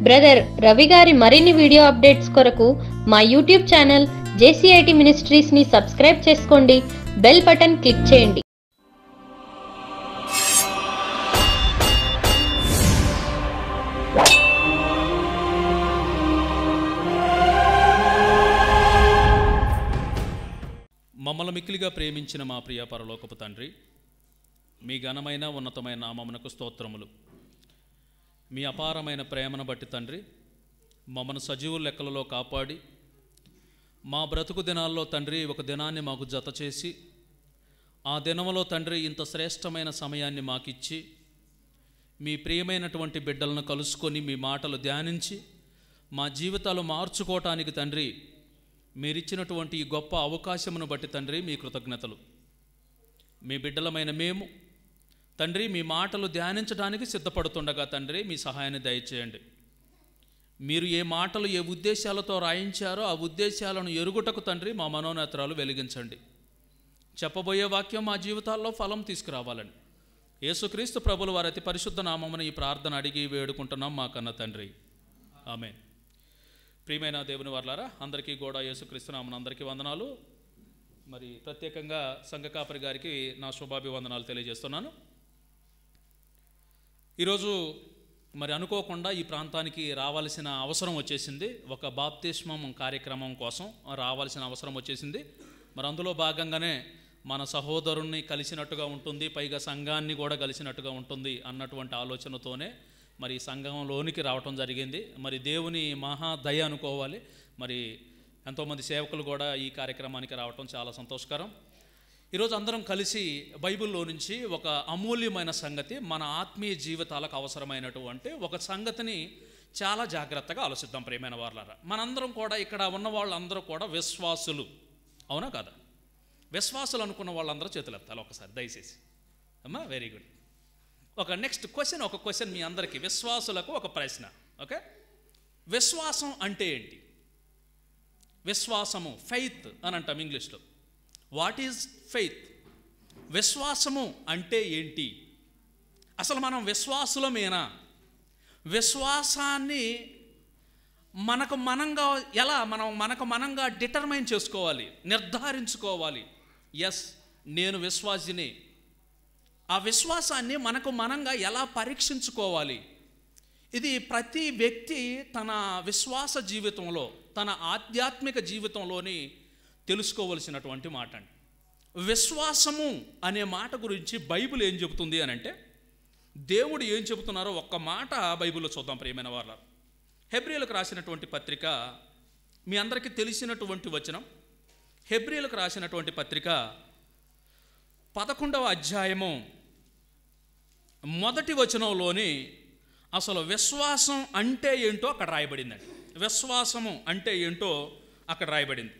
Brother Ravi గారి మరిన్ని video updates కొరకు మా యూట్యూబ్ ఛానల్ జేసీఐటి మినిస్ట్రీస్ ని సబ్స్క్రైబ్ చేసుకోండి బెల్ బటన్ క్లిక్ చేయండి మమ్మల్ని మిక్కిలిగా ప్రేమించిన మా ప్రియ పరలోకపు తండ్రి మీ ఘనమైన ఉన్నతమైన నామమునకు స్తోత్రములు మీ అపారమైన ప్రేమను బట్టి తండ్రి మమ్మను సజీవుల లెక్కలలో కాపాడి మా బ్రతుకు దినాల్లో తండ్రి ఒక దినాన్ని మాకు జత చేసి ఆ దినములో తండ్రి ఇంత శ్రేష్టమైన సమయాన్ని మాకిచ్చి మీ ప్రియమైనటువంటి బిడ్డలను కలుసుకొని మీ మాటలు ధ్యానించి మా జీవితాలు మార్చుకోవటానికి తండ్రి మీరిచ్చినటువంటి ఈ గొప్ప అవకాశమును బట్టి తండ్రి మీ కృతజ్ఞతలు మీ బిడ్డలమైన మేము తండ్రి మీ మాటలు ధ్యానించడానికి సిద్ధపడుతుండగా తండ్రి మీ సహాయాన్ని దయచేయండి మీరు ఏ మాటలు ఏ ఉద్దేశాలతో రాయించారో ఆ ఉద్దేశాలను ఎరుగుటకు తండ్రి మా మనోనేత్రాలు వెలిగించండి చెప్పబోయే వాక్యం మా జీవితాల్లో ఫలం తీసుకురావాలని యేసుక్రీస్తు ప్రభులు వారి అతి పరిశుద్ధ నామమున ఈ ప్రార్థన అడిగి వేడుకుంటున్నాం మా కన్న తండ్రి ఆమె ప్రియమైన దేవుని వర్లారా అందరికీ కూడా యేసుక్రీస్తు నామన అందరికీ వందనాలు మరి ప్రత్యేకంగా సంఘకాపరి గారికి నా శుభాభివందనాలు తెలియజేస్తున్నాను ఈరోజు మరి అనుకోకుండా ఈ ప్రాంతానికి రావాల్సిన అవసరం వచ్చేసింది ఒక బాప్తిస్మం కార్యక్రమం కోసం రావాల్సిన అవసరం వచ్చేసింది మరి అందులో భాగంగానే మన సహోదరుణ్ణి కలిసినట్టుగా ఉంటుంది పైగా సంఘాన్ని కూడా కలిసినట్టుగా ఉంటుంది అన్నటువంటి ఆలోచనతోనే మరి ఈ సంఘంలోనికి రావటం జరిగింది మరి దేవుని మహా దయ అనుకోవాలి మరి ఎంతోమంది సేవకులు కూడా ఈ కార్యక్రమానికి రావటం చాలా సంతోషకరం ఈరోజు అందరం కలిసి బైబిల్లో నుంచి ఒక అమూల్యమైన సంగతి మన ఆత్మీయ జీవితాలకు అవసరమైనటువంటి ఒక సంగతిని చాలా జాగ్రత్తగా ఆలోచిద్దాం ప్రియమైన వాళ్ళారా మనందరం కూడా ఇక్కడ ఉన్న వాళ్ళందరూ కూడా విశ్వాసులు అవునా కదా విశ్వాసులు అనుకున్న వాళ్ళందరూ చేతులు ఎత్తాలి ఒకసారి దయచేసి అమ్మా వెరీ గుడ్ ఒక నెక్స్ట్ క్వశ్చన్ ఒక క్వశ్చన్ మీ అందరికీ విశ్వాసులకు ఒక ప్రశ్న ఓకే విశ్వాసం అంటే ఏంటి విశ్వాసము ఫెయిత్ అని అంటాం ఇంగ్లీష్లో వాట్ ఈజ్ ఫెయిత్ విశ్వాసము అంటే ఏంటి అసలు మనం విశ్వాసులమేనా విశ్వాసాన్ని మనకు మనంగా ఎలా మనం మనకు మనంగా డిటర్మైన్ చేసుకోవాలి నిర్ధారించుకోవాలి ఎస్ నేను విశ్వాసిని ఆ విశ్వాసాన్ని మనకు మనంగా ఎలా పరీక్షించుకోవాలి ఇది ప్రతి వ్యక్తి తన విశ్వాస జీవితంలో తన ఆధ్యాత్మిక జీవితంలోని తెలుసుకోవలసినటువంటి మాట అండి విశ్వాసము అనే మాట గురించి బైబిల్ ఏం చెబుతుంది అని అంటే దేవుడు ఏం చెబుతున్నారో ఒక్క మాట బైబిల్లో చూద్దాం ప్రియమైన వాళ్ళ హెబ్రిలకు రాసినటువంటి పత్రిక మీ అందరికీ తెలిసినటువంటి వచనం హెబ్రిలకు రాసినటువంటి పత్రిక పదకొండవ అధ్యాయము మొదటి వచనంలోని అసలు విశ్వాసం అంటే ఏంటో అక్కడ రాయబడిందండి విశ్వాసము అంటే ఏంటో అక్కడ రాయబడింది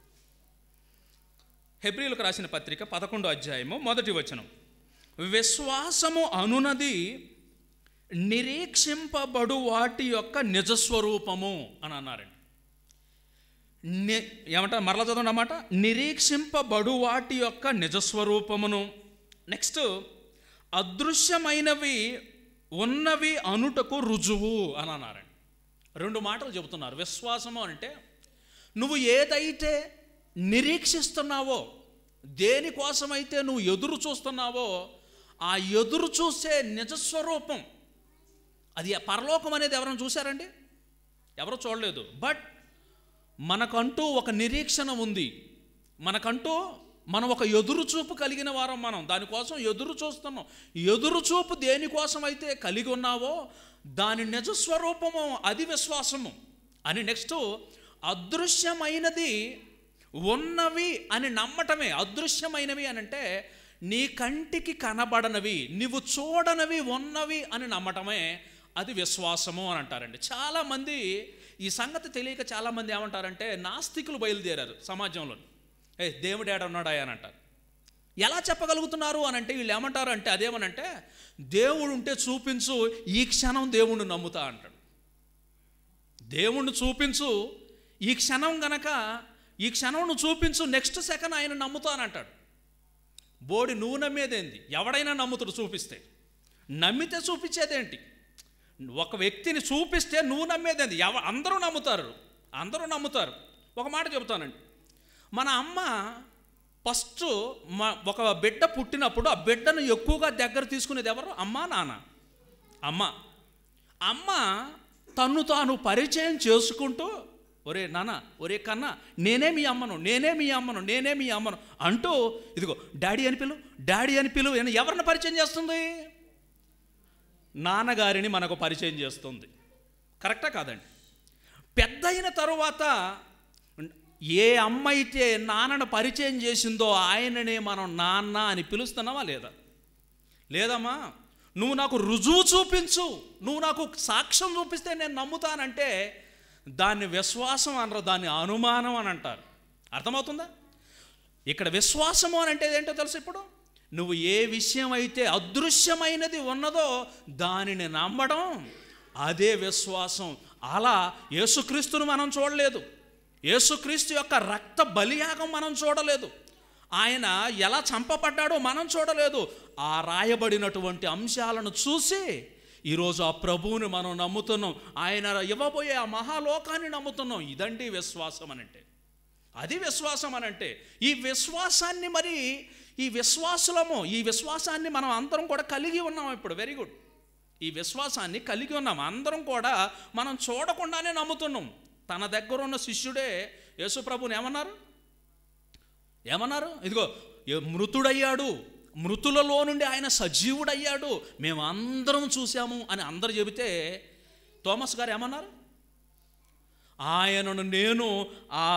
హెబ్రిలకు రాసిన పత్రిక పదకొండో అధ్యాయము మొదటి వచనం విశ్వాసము అనునది నిరీక్షింపబడు వాటి యొక్క నిజస్వరూపము అని అన్నారండి ని ఏమంటారు మరలా చదవండి అన్నమాట నిరీక్షింపబడు వాటి యొక్క నిజస్వరూపమును నెక్స్ట్ అదృశ్యమైనవి ఉన్నవి అనుటకు రుజువు అని అన్నారండి రెండు మాటలు చెబుతున్నారు విశ్వాసము అంటే నువ్వు ఏదైతే నిరీక్షిస్తున్నావో దేనికోసమైతే నువ్వు ఎదురు చూస్తున్నావో ఆ ఎదురు చూసే నిజస్వరూపం అది పరలోకం అనేది ఎవరైనా చూశారండి ఎవరు చూడలేదు బట్ మనకంటూ ఒక నిరీక్షణ ఉంది మనకంటూ మనం ఒక ఎదురు చూపు కలిగిన వారం మనం దానికోసం ఎదురు చూస్తున్నాం ఎదురు చూపు దేనికోసం అయితే కలిగి ఉన్నావో దాని నిజస్వరూపము అది విశ్వాసము అని నెక్స్ట్ అదృశ్యమైనది ఉన్నవి అని నమ్మటమే అదృశ్యమైనవి అని అంటే నీ కంటికి కనబడనవి నీవు చూడనవి ఉన్నవి అని నమ్మటమే అది విశ్వాసము అని అంటారండి చాలామంది ఈ సంగతి తెలియక చాలామంది ఏమంటారంటే నాస్తికులు బయలుదేరారు సమాజంలో ఏ దేవుడు ఏడ ఉన్నాడా అని అంటారు ఎలా చెప్పగలుగుతున్నారు అని అంటే వీళ్ళు ఏమంటారు అంటే అదేమనంటే దేవుడు ఉంటే చూపించు ఈ క్షణం దేవుణ్ణి నమ్ముతా అంటాడు దేవుణ్ణి చూపించు ఈ క్షణం గనక ఈ క్షణం నువ్వు చూపించు నెక్స్ట్ సెకండ్ ఆయన నమ్ముతానంటాడు బోడి నువ్వు నమ్మేదేంది ఎవడైనా నమ్ముతాడు చూపిస్తే నమ్మితే చూపించేదేంటి ఒక వ్యక్తిని చూపిస్తే నువ్వు నమ్మేది అది ఎవ అందరూ నమ్ముతారు అందరూ నమ్ముతారు ఒక మాట చెబుతానండి మన అమ్మ ఫస్ట్ మా ఒక బిడ్డ పుట్టినప్పుడు ఆ బిడ్డను ఎక్కువగా దగ్గర తీసుకునేది ఎవరు అమ్మ నాన్న అమ్మ అమ్మ తన్ను తాను పరిచయం చేసుకుంటూ ఒరే నాన్న ఒరే కన్నా నేనే మీ అమ్మను నేనే మీ అమ్మను నేనే మీ అమ్మను అంటూ ఇదిగో డాడీ అని పిలు డాడీ అని పిలు అని ఎవరిని పరిచయం చేస్తుంది నాన్నగారిని మనకు పరిచయం చేస్తుంది కరెక్టా కాదండి పెద్ద అయిన తరువాత ఏ అమ్మ అయితే నాన్నను పరిచయం చేసిందో ఆయననే మనం నాన్న అని పిలుస్తున్నావా లేదా లేదమ్మా నువ్వు నాకు రుజువు చూపించు నువ్వు నాకు సాక్ష్యం చూపిస్తే నేను నమ్ముతానంటే దాన్ని విశ్వాసం అనరు దాన్ని అనుమానం అని అంటారు అర్థమవుతుందా ఇక్కడ విశ్వాసము అని అంటే ఏంటో తెలుసు ఇప్పుడు నువ్వు ఏ విషయం అయితే అదృశ్యమైనది ఉన్నదో దానిని నమ్మడం అదే విశ్వాసం అలా యేసుక్రీస్తును మనం చూడలేదు యేసుక్రీస్తు యొక్క రక్త బలియాగం మనం చూడలేదు ఆయన ఎలా చంపబడ్డాడో మనం చూడలేదు ఆ రాయబడినటువంటి అంశాలను చూసి ఈరోజు ఆ ప్రభువుని మనం నమ్ముతున్నాం ఆయన ఇవ్వబోయే ఆ మహాలోకాన్ని నమ్ముతున్నాం ఇదండి విశ్వాసం అనంటే అది విశ్వాసం అనంటే ఈ విశ్వాసాన్ని మరి ఈ విశ్వాసులము ఈ విశ్వాసాన్ని మనం అందరం కూడా కలిగి ఉన్నాం ఇప్పుడు వెరీ గుడ్ ఈ విశ్వాసాన్ని కలిగి ఉన్నాం అందరం కూడా మనం చూడకుండానే నమ్ముతున్నాం తన దగ్గర ఉన్న శిష్యుడే యేసుప్రభుని ఏమన్నారు ఏమన్నారు ఇదిగో ఏ- మృతుడయ్యాడు మృతులలో నుండి ఆయన సజీవుడయ్యాడు మేము అందరం చూసాము అని అందరు చెబితే థోమస్ గారు ఏమన్నారు ఆయనను నేను ఆ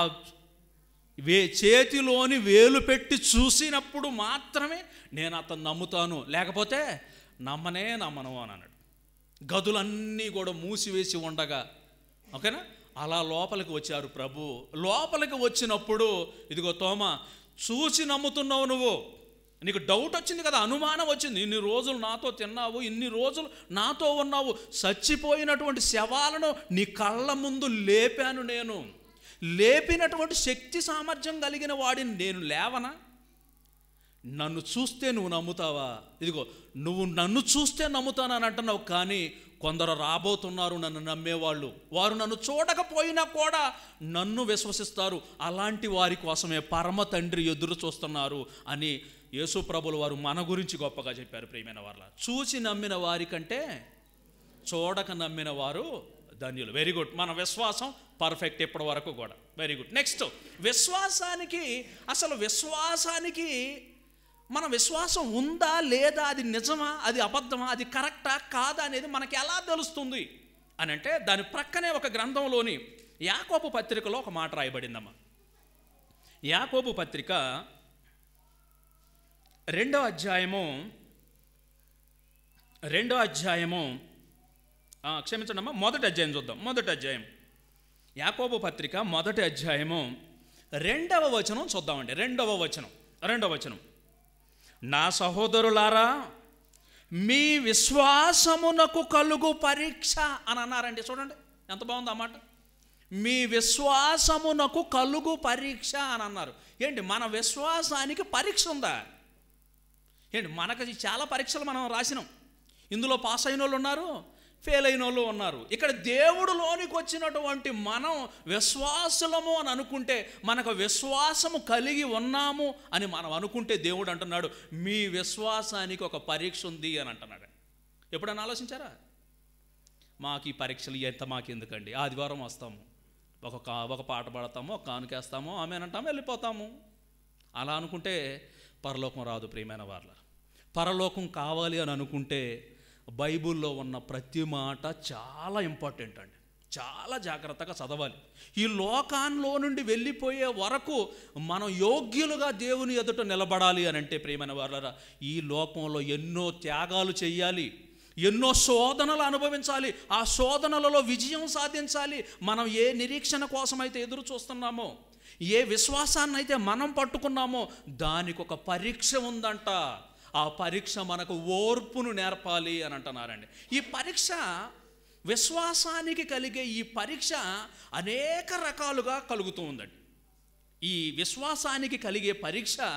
వే చేతిలోని వేలు పెట్టి చూసినప్పుడు మాత్రమే నేను అతను నమ్ముతాను లేకపోతే నమ్మనే నమ్మను అని అన్నాడు గదులన్నీ కూడా మూసివేసి ఉండగా ఓకేనా అలా లోపలికి వచ్చారు ప్రభు లోపలికి వచ్చినప్పుడు ఇదిగో తోమ చూసి నమ్ముతున్నావు నువ్వు నీకు డౌట్ వచ్చింది కదా అనుమానం వచ్చింది ఇన్ని రోజులు నాతో తిన్నావు ఇన్ని రోజులు నాతో ఉన్నావు చచ్చిపోయినటువంటి శవాలను నీ కళ్ళ ముందు లేపాను నేను లేపినటువంటి శక్తి సామర్థ్యం కలిగిన వాడిని నేను లేవనా నన్ను చూస్తే నువ్వు నమ్ముతావా ఇదిగో నువ్వు నన్ను చూస్తే నమ్ముతానని అంటున్నావు కానీ కొందరు రాబోతున్నారు నన్ను నమ్మేవాళ్ళు వారు నన్ను చూడకపోయినా కూడా నన్ను విశ్వసిస్తారు అలాంటి వారి కోసమే పరమ తండ్రి ఎదురు చూస్తున్నారు అని యేసు ప్రభులు వారు మన గురించి గొప్పగా చెప్పారు ప్రియమైన వాళ్ళ చూసి నమ్మిన వారి కంటే చూడక నమ్మిన వారు ధన్యులు వెరీ గుడ్ మన విశ్వాసం పర్ఫెక్ట్ ఇప్పటి వరకు కూడా వెరీ గుడ్ నెక్స్ట్ విశ్వాసానికి అసలు విశ్వాసానికి మన విశ్వాసం ఉందా లేదా అది నిజమా అది అబద్ధమా అది కరెక్టా కాదా అనేది మనకి ఎలా తెలుస్తుంది అని అంటే దాని ప్రక్కనే ఒక గ్రంథంలోని యాకోబు పత్రికలో ఒక మాట రాయబడిందమ్మా యాకోబు పత్రిక రెండో అధ్యాయము రెండో అధ్యాయము ఆ, క్షమించండి అమ్మా మొదటి అధ్యాయం చూద్దాం మొదటి అధ్యాయం యాకోబు పత్రిక మొదటి అధ్యాయము రెండవ వచనం చూద్దామండి రెండవ వచనం రెండవ వచనం నా సహోదరులారా మీ విశ్వాసమునకు కలుగు పరీక్ష అని అన్నారండి చూడండి ఎంత బాగుంది ఆ మాట మీ విశ్వాసమునకు కలుగు పరీక్ష అని అన్నారు ఏంటి మన విశ్వాసానికి పరీక్ష ఉందా ఏంటి మనకు చాలా పరీక్షలు మనం రాసినాం ఇందులో పాస్ అయిన వాళ్ళు ఉన్నారు ఫెయిల్ అయిన వాళ్ళు ఉన్నారు ఇక్కడ దేవుడులోనికి వచ్చినటువంటి మనం విశ్వాసులము అని అనుకుంటే మనకు విశ్వాసము కలిగి ఉన్నాము అని మనం అనుకుంటే దేవుడు అంటున్నాడు మీ విశ్వాసానికి ఒక పరీక్ష ఉంది అని అంటున్నాడు ఎప్పుడైనా ఆలోచించారా మాకు ఈ పరీక్షలు ఎంత మాకు ఎందుకండి ఆదివారం వస్తాము ఒక కా ఒక పాట పాడతాము ఒక కానుకేస్తాము ఆమెనంటాము వెళ్ళిపోతాము అలా అనుకుంటే పరలోకం రాదు ప్రియమైన వాళ్ళ పరలోకం కావాలి అని అనుకుంటే బైబిల్లో ఉన్న ప్రతి మాట చాలా ఇంపార్టెంట్ అండి చాలా జాగ్రత్తగా చదవాలి ఈ లోకాల్లో నుండి వెళ్ళిపోయే వరకు మనం యోగ్యులుగా దేవుని ఎదుట నిలబడాలి అని అంటే ప్రియమైన వాళ్ళరా ఈ లోకంలో ఎన్నో త్యాగాలు చేయాలి ఎన్నో శోధనలు అనుభవించాలి ఆ శోధనలలో విజయం సాధించాలి మనం ఏ నిరీక్షణ కోసమైతే ఎదురు చూస్తున్నామో ఏ విశ్వాసాన్ని అయితే మనం పట్టుకున్నామో దానికి ఒక పరీక్ష ఉందంట ఆ పరీక్ష మనకు ఓర్పును నేర్పాలి అని అంటున్నారండి ఈ పరీక్ష విశ్వాసానికి కలిగే ఈ పరీక్ష అనేక రకాలుగా కలుగుతూ ఉందండి ఈ విశ్వాసానికి కలిగే పరీక్ష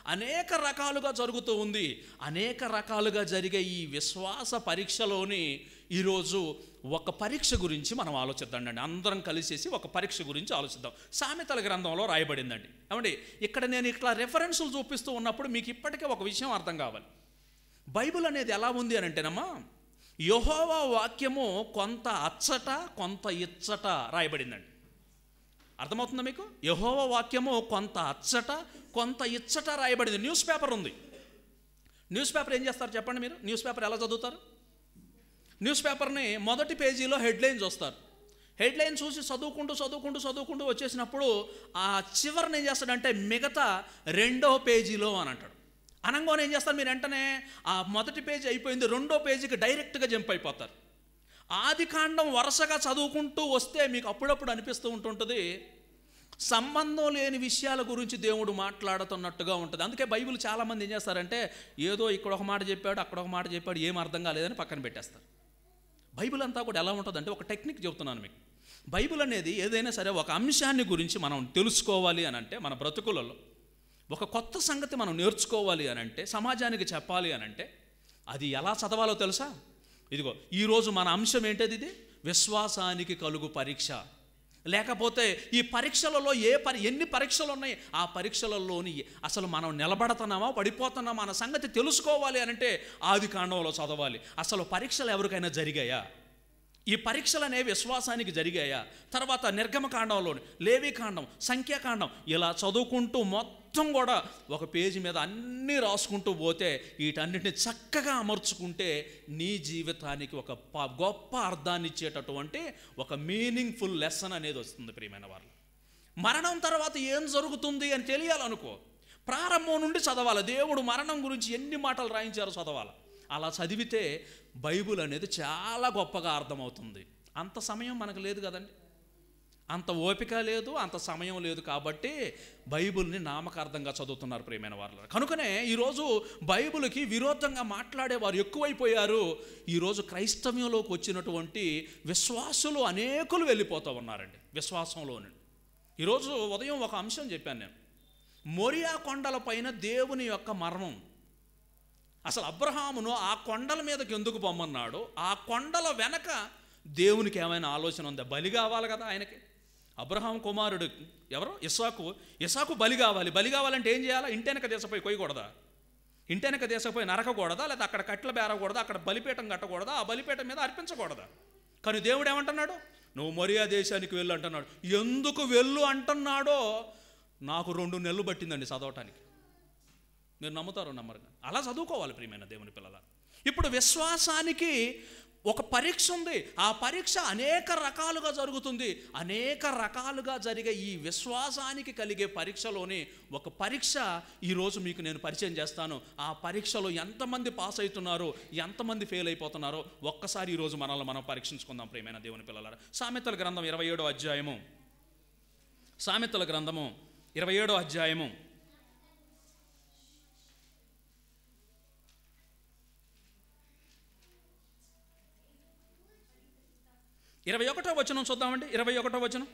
అనేక రకాలుగా జరుగుతూ ఉంది అనేక రకాలుగా జరిగే ఈ విశ్వాస పరీక్షలోని ఈరోజు ఒక పరీక్ష గురించి మనం ఆలోచిద్దాం అండి అందరం కలిసేసి ఒక పరీక్ష గురించి ఆలోచిద్దాం సామెతల గ్రంథంలో రాయబడిందండి ఏమండి ఇక్కడ నేను ఇట్లా రెఫరెన్సులు చూపిస్తూ ఉన్నప్పుడు మీకు ఇప్పటికే ఒక విషయం అర్థం కావాలి బైబిల్ అనేది ఎలా ఉంది అని అంటేనమ్మా యహోవా వాక్యము కొంత అచ్చట కొంత ఇచ్చట రాయబడిందండి అర్థమవుతుందా మీకు యహోవ వాక్యము కొంత అచ్చట కొంత ఇచ్చట రాయబడింది న్యూస్ పేపర్ ఉంది న్యూస్ పేపర్ ఏం చేస్తారు చెప్పండి మీరు న్యూస్ పేపర్ ఎలా చదువుతారు న్యూస్ పేపర్ని మొదటి పేజీలో హెడ్లైన్ చూస్తారు హెడ్లైన్ చూసి చదువుకుంటూ చదువుకుంటూ చదువుకుంటూ వచ్చేసినప్పుడు ఆ చివరిని ఏం చేస్తాడంటే మిగతా రెండో పేజీలో అని అంటాడు అనంగానే ఏం చేస్తారు మీరు వెంటనే ఆ మొదటి పేజీ అయిపోయింది రెండో పేజీకి డైరెక్ట్గా జంప్ అయిపోతారు ఆది కాండం వరుసగా చదువుకుంటూ వస్తే మీకు అప్పుడప్పుడు అనిపిస్తూ ఉంటుంటుంది సంబంధం లేని విషయాల గురించి దేవుడు మాట్లాడుతున్నట్టుగా ఉంటుంది అందుకే బైబిల్ చాలామంది ఏం చేస్తారంటే ఏదో ఇక్కడ ఒక మాట చెప్పాడు అక్కడ ఒక మాట చెప్పాడు ఏం అర్థం కాలేదని పక్కన పెట్టేస్తారు బైబిల్ అంతా కూడా ఎలా ఉంటుందంటే ఒక టెక్నిక్ చెప్తున్నాను మీకు బైబిల్ అనేది ఏదైనా సరే ఒక అంశాన్ని గురించి మనం తెలుసుకోవాలి అని అంటే మన బ్రతుకులలో ఒక కొత్త సంగతి మనం నేర్చుకోవాలి అని అంటే సమాజానికి చెప్పాలి అని అంటే అది ఎలా చదవాలో తెలుసా ఇదిగో ఈరోజు మన అంశం ఏంటది ఇది విశ్వాసానికి కలుగు పరీక్ష లేకపోతే ఈ పరీక్షలలో ఏ పరి ఎన్ని పరీక్షలు ఉన్నాయి ఆ పరీక్షలలోని అసలు మనం నిలబడుతున్నామా పడిపోతున్నామా అన్న సంగతి తెలుసుకోవాలి అని అంటే ఆది కాండంలో చదవాలి అసలు పరీక్షలు ఎవరికైనా జరిగాయా ఈ పరీక్షలు అనేవి విశ్వాసానికి జరిగాయా తర్వాత నిర్గమకాండంలోని లేవికాండం సంఖ్యాకాండం ఇలా చదువుకుంటూ మొత్తం కూడా ఒక పేజీ మీద అన్నీ రాసుకుంటూ పోతే వీటన్నిటిని చక్కగా అమర్చుకుంటే నీ జీవితానికి ఒక ప- గొప్ప అర్థాన్ని ఇచ్చేటటువంటి ఒక మీనింగ్ఫుల్ లెసన్ అనేది వస్తుంది ప్రియమైన వాళ్ళు మరణం తర్వాత ఏం జరుగుతుంది అని తెలియాలనుకో ప్రారంభం నుండి చదవాలి దేవుడు మరణం గురించి ఎన్ని మాటలు రాయించారో చదవాలి అలా చదివితే బైబుల్ అనేది చాలా గొప్పగా అర్థమవుతుంది అంత సమయం మనకు లేదు కదండి అంత ఓపిక లేదు అంత సమయం లేదు కాబట్టి బైబిల్ని నామకార్థంగా చదువుతున్నారు ప్రియమైన వారు కనుకనే ఈరోజు బైబిల్కి విరోధంగా మాట్లాడేవారు ఎక్కువైపోయారు ఈరోజు క్రైస్తవ్యంలోకి వచ్చినటువంటి విశ్వాసులు అనేకులు వెళ్ళిపోతూ ఉన్నారండి విశ్వాసంలోని ఈరోజు ఉదయం ఒక అంశం చెప్పాను నేను మొరియా కొండల పైన దేవుని యొక్క మరణం అసలు అబ్రహామును ఆ కొండల మీదకి ఎందుకు పొమ్మన్నాడు ఆ కొండల వెనక దేవునికి ఏమైనా ఆలోచన ఉందా బలి కావాలి కదా ఆయనకి అబ్రహాం కుమారుడు ఎవరు ఇసాకు ఇసాకు బలి కావాలి బలి కావాలంటే ఏం చేయాలా ఇంటెనక దేశపోయి కొయ్యకూడదా ఇంటెనక దేశపోయి నరకకూడదా లేదా అక్కడ కట్టెలు బేరకూడదా అక్కడ బలిపీఠం కట్టకూడదా ఆ బలిపీఠం మీద అర్పించకూడదా కానీ దేవుడు ఏమంటున్నాడు నువ్వు మొరియా దేశానికి వెళ్ళు అంటున్నాడు ఎందుకు వెళ్ళు అంటున్నాడో నాకు రెండు నెలలు పట్టిందండి చదవటానికి మీరు నమ్ముతారు నమ్మరు కానీ. అలా చదువుకోవాలి ప్రియమైన దేవుని పిల్లల ఇప్పుడు విశ్వాసానికి ఒక పరీక్ష ఉంది ఆ పరీక్ష అనేక రకాలుగా జరుగుతుంది అనేక రకాలుగా జరిగే ఈ విశ్వాసానికి కలిగే పరీక్షలోని ఒక పరీక్ష ఈరోజు మీకు నేను పరిచయం చేస్తాను ఆ పరీక్షలో ఎంతమంది పాస్ అవుతున్నారో ఎంతమంది ఫెయిల్ అయిపోతున్నారో ఒక్కసారి ఈరోజు మనల్ని మనం పరీక్షించుకుందాం ప్రియమైన దేవుని పిల్లల సామెతల గ్రంథం ఇరవై ఏడో అధ్యాయము సామెతల గ్రంథము ఇరవై ఏడో అధ్యాయము ఇరవై ఒకటో వచనం చూద్దామండి ఇరవై ఒకటో వచనం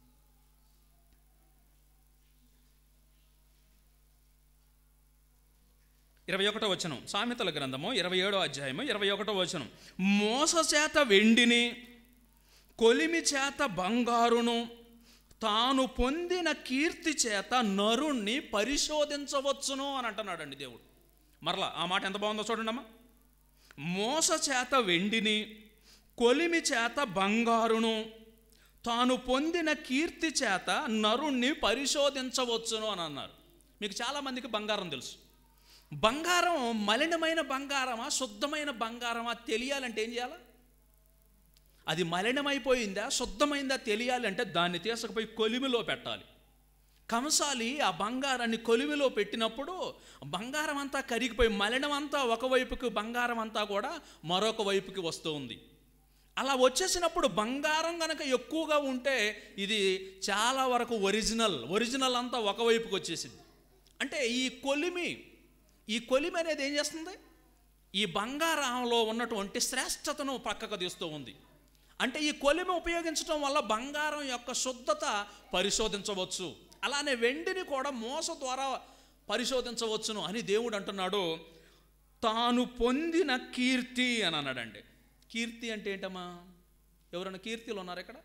ఇరవై ఒకటో వచనం సామెతల గ్రంథము ఇరవై ఏడో అధ్యాయము ఇరవై ఒకటో వచనం మోస చేత వెండిని కొలిమి చేత బంగారును తాను పొందిన కీర్తి చేత నరుణ్ణి పరిశోధించవచ్చును అని అంటున్నాడండి దేవుడు మరలా ఆ మాట ఎంత బాగుందో చూడండి అమ్మా మోస చేత వెండిని కొలిమి చేత బంగారును తాను పొందిన కీర్తి చేత నరుణ్ణి పరిశోధించవచ్చును అని అన్నారు మీకు చాలామందికి బంగారం తెలుసు బంగారం మలినమైన బంగారమా శుద్ధమైన బంగారమా తెలియాలంటే ఏం చేయాలి అది మలినమైపోయిందా శుద్ధమైందా తెలియాలంటే దాన్ని తీసుకుపోయి కొలిమిలో పెట్టాలి కంసాలి ఆ బంగారాన్ని కొలిమిలో పెట్టినప్పుడు బంగారం అంతా కరిగిపోయి మలినం అంతా ఒకవైపుకి బంగారం అంతా కూడా మరొక వైపుకి వస్తూ ఉంది అలా వచ్చేసినప్పుడు బంగారం కనుక ఎక్కువగా ఉంటే ఇది చాలా వరకు ఒరిజినల్ ఒరిజినల్ అంతా ఒకవైపుకి వచ్చేసింది అంటే ఈ కొలిమి ఈ కొలిమి అనేది ఏం చేస్తుంది ఈ బంగారంలో ఉన్నటువంటి శ్రేష్టతను పక్కకు తీస్తూ ఉంది అంటే ఈ కొలిమి ఉపయోగించడం వల్ల బంగారం యొక్క శుద్ధత పరిశోధించవచ్చు అలానే వెండిని కూడా మోస ద్వారా పరిశోధించవచ్చును అని దేవుడు అంటున్నాడు తాను పొందిన కీర్తి అని అన్నాడండి కీర్తి అంటే ఏంటమ్మా ఎవరైనా కీర్తిలు ఉన్నారు ఇక్కడ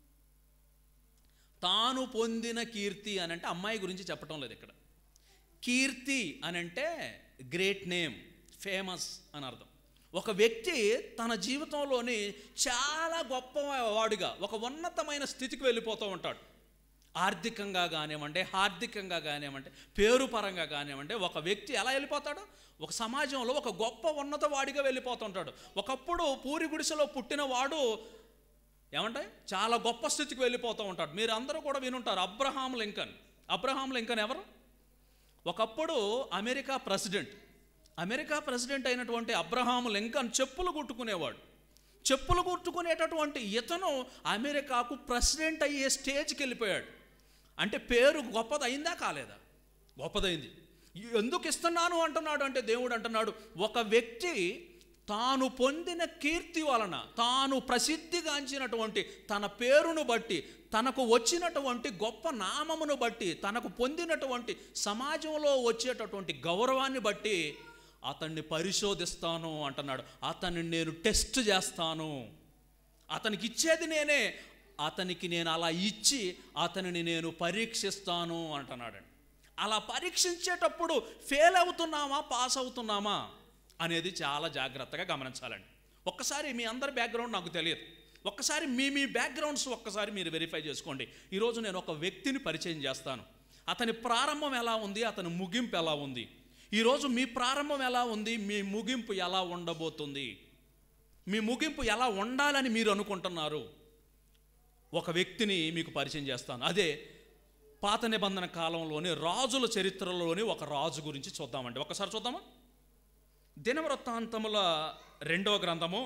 తాను పొందిన కీర్తి అని అంటే అమ్మాయి గురించి చెప్పటం లేదు ఇక్కడ కీర్తి అని అంటే గ్రేట్ నేమ్ ఫేమస్ అని అర్థం ఒక వ్యక్తి తన జీవితంలోని చాలా గొప్పవాడిగా ఒక ఉన్నతమైన స్థితికి వెళ్ళిపోతూ ఉంటాడు ఆర్థికంగా కానివ్వండి హార్దికంగా కానివ్వండి పేరు పరంగా కానివ్వండి ఒక వ్యక్తి ఎలా వెళ్ళిపోతాడు ఒక సమాజంలో ఒక గొప్ప ఉన్నత వాడిగా వెళ్ళిపోతుంటాడు ఒకప్పుడు పూరి గుడిసెలో పుట్టిన వాడు ఏమంటాయి చాలా గొప్ప స్థితికి వెళ్ళిపోతూ ఉంటాడు మీరు అందరూ కూడా వినుంటారు అబ్రహాం లింకన్ అబ్రహాం లింకన్ ఎవరు ఒకప్పుడు అమెరికా ప్రెసిడెంట్ అమెరికా ప్రెసిడెంట్ అయినటువంటి అబ్రహాం లింకన్ చెప్పులు కుట్టుకునేవాడు చెప్పులు కుట్టుకునేటటువంటి ఇతను అమెరికాకు ప్రెసిడెంట్ అయ్యే స్టేజ్కి వెళ్ళిపోయాడు అంటే పేరు గొప్పది అయిందా కాలేదా గొప్పదైంది ఎందుకు ఇస్తున్నాను అంటున్నాడు అంటే దేవుడు అంటున్నాడు ఒక వ్యక్తి తాను పొందిన కీర్తి వలన తాను ప్రసిద్ధిగాంచినటువంటి తన పేరును బట్టి తనకు వచ్చినటువంటి గొప్ప నామమును బట్టి తనకు పొందినటువంటి సమాజంలో వచ్చేటటువంటి గౌరవాన్ని బట్టి అతన్ని పరిశోధిస్తాను అంటున్నాడు అతన్ని నేను టెస్ట్ చేస్తాను అతనికి ఇచ్చేది నేనే అతనికి నేను అలా ఇచ్చి అతనిని నేను పరీక్షిస్తాను అంటున్నాడండి అలా పరీక్షించేటప్పుడు ఫెయిల్ అవుతున్నామా పాస్ అవుతున్నామా అనేది చాలా జాగ్రత్తగా గమనించాలండి ఒక్కసారి మీ అందరి బ్యాక్గ్రౌండ్ నాకు తెలియదు ఒక్కసారి మీ మీ బ్యాక్గ్రౌండ్స్ ఒక్కసారి మీరు వెరిఫై చేసుకోండి ఈరోజు నేను ఒక వ్యక్తిని పరిచయం చేస్తాను అతని ప్రారంభం ఎలా ఉంది అతని ముగింపు ఎలా ఉంది ఈరోజు మీ ప్రారంభం ఎలా ఉంది మీ ముగింపు ఎలా ఉండబోతుంది మీ ముగింపు ఎలా ఉండాలని మీరు అనుకుంటున్నారు ఒక వ్యక్తిని మీకు పరిచయం చేస్తాను అదే పాత నిబంధన కాలంలోని రాజుల చరిత్రలోని ఒక రాజు గురించి చూద్దామండి ఒకసారి చూద్దామా దినవృత్తాంతముల రెండవ గ్రంథము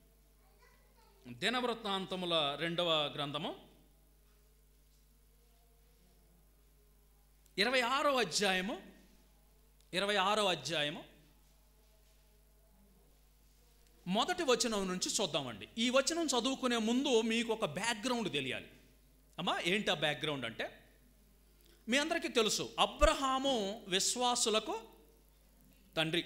దినవృత్తాంతముల రెండవ గ్రంథము ఇరవై ఆరో అధ్యాయము ఇరవై ఆరో అధ్యాయము మొదటి వచనం నుంచి చూద్దామండి ఈ వచనం చదువుకునే ముందు మీకు ఒక బ్యాక్గ్రౌండ్ తెలియాలి అమ్మా ఏంటి ఆ బ్యాక్గ్రౌండ్ అంటే మీ అందరికీ తెలుసు అబ్రహాము విశ్వాసులకు తండ్రి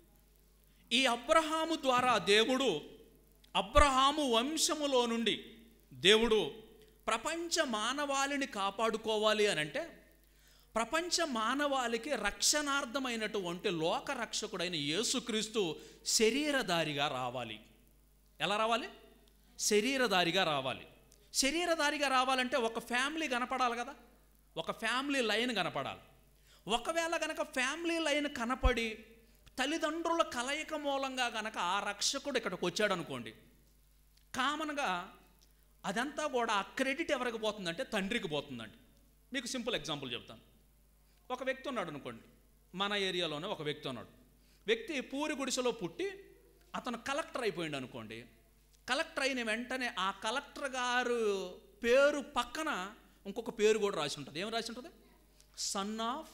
ఈ అబ్రహాము ద్వారా దేవుడు అబ్రహాము వంశములో నుండి దేవుడు ప్రపంచ మానవాళిని కాపాడుకోవాలి అని అంటే ప్రపంచ మానవాళికి రక్షణార్థమైనటువంటి లోక రక్షకుడైన యేసుక్రీస్తు శరీరధారిగా రావాలి ఎలా రావాలి శరీరధారిగా రావాలి శరీరధారిగా రావాలంటే ఒక ఫ్యామిలీ కనపడాలి కదా ఒక ఫ్యామిలీ లైన్ కనపడాలి ఒకవేళ కనుక ఫ్యామిలీ లైన్ కనపడి తల్లిదండ్రుల కలయిక మూలంగా కనుక ఆ రక్షకుడు ఇక్కడికి వచ్చాడు అనుకోండి కామన్గా అదంతా కూడా ఆ క్రెడిట్ ఎవరికి పోతుందంటే తండ్రికి పోతుందండి మీకు సింపుల్ ఎగ్జాంపుల్ చెప్తాను ఒక వ్యక్తి ఉన్నాడు అనుకోండి మన ఏరియాలోనే ఒక వ్యక్తి ఉన్నాడు వ్యక్తి పూరి గుడిసెలో పుట్టి అతను కలెక్టర్ అయిపోయిండు అనుకోండి కలెక్టర్ అయిన వెంటనే ఆ కలెక్టర్ గారు పేరు పక్కన ఇంకొక పేరు కూడా రాసి ఉంటుంది ఏం రాసి ఉంటుంది సన్ ఆఫ్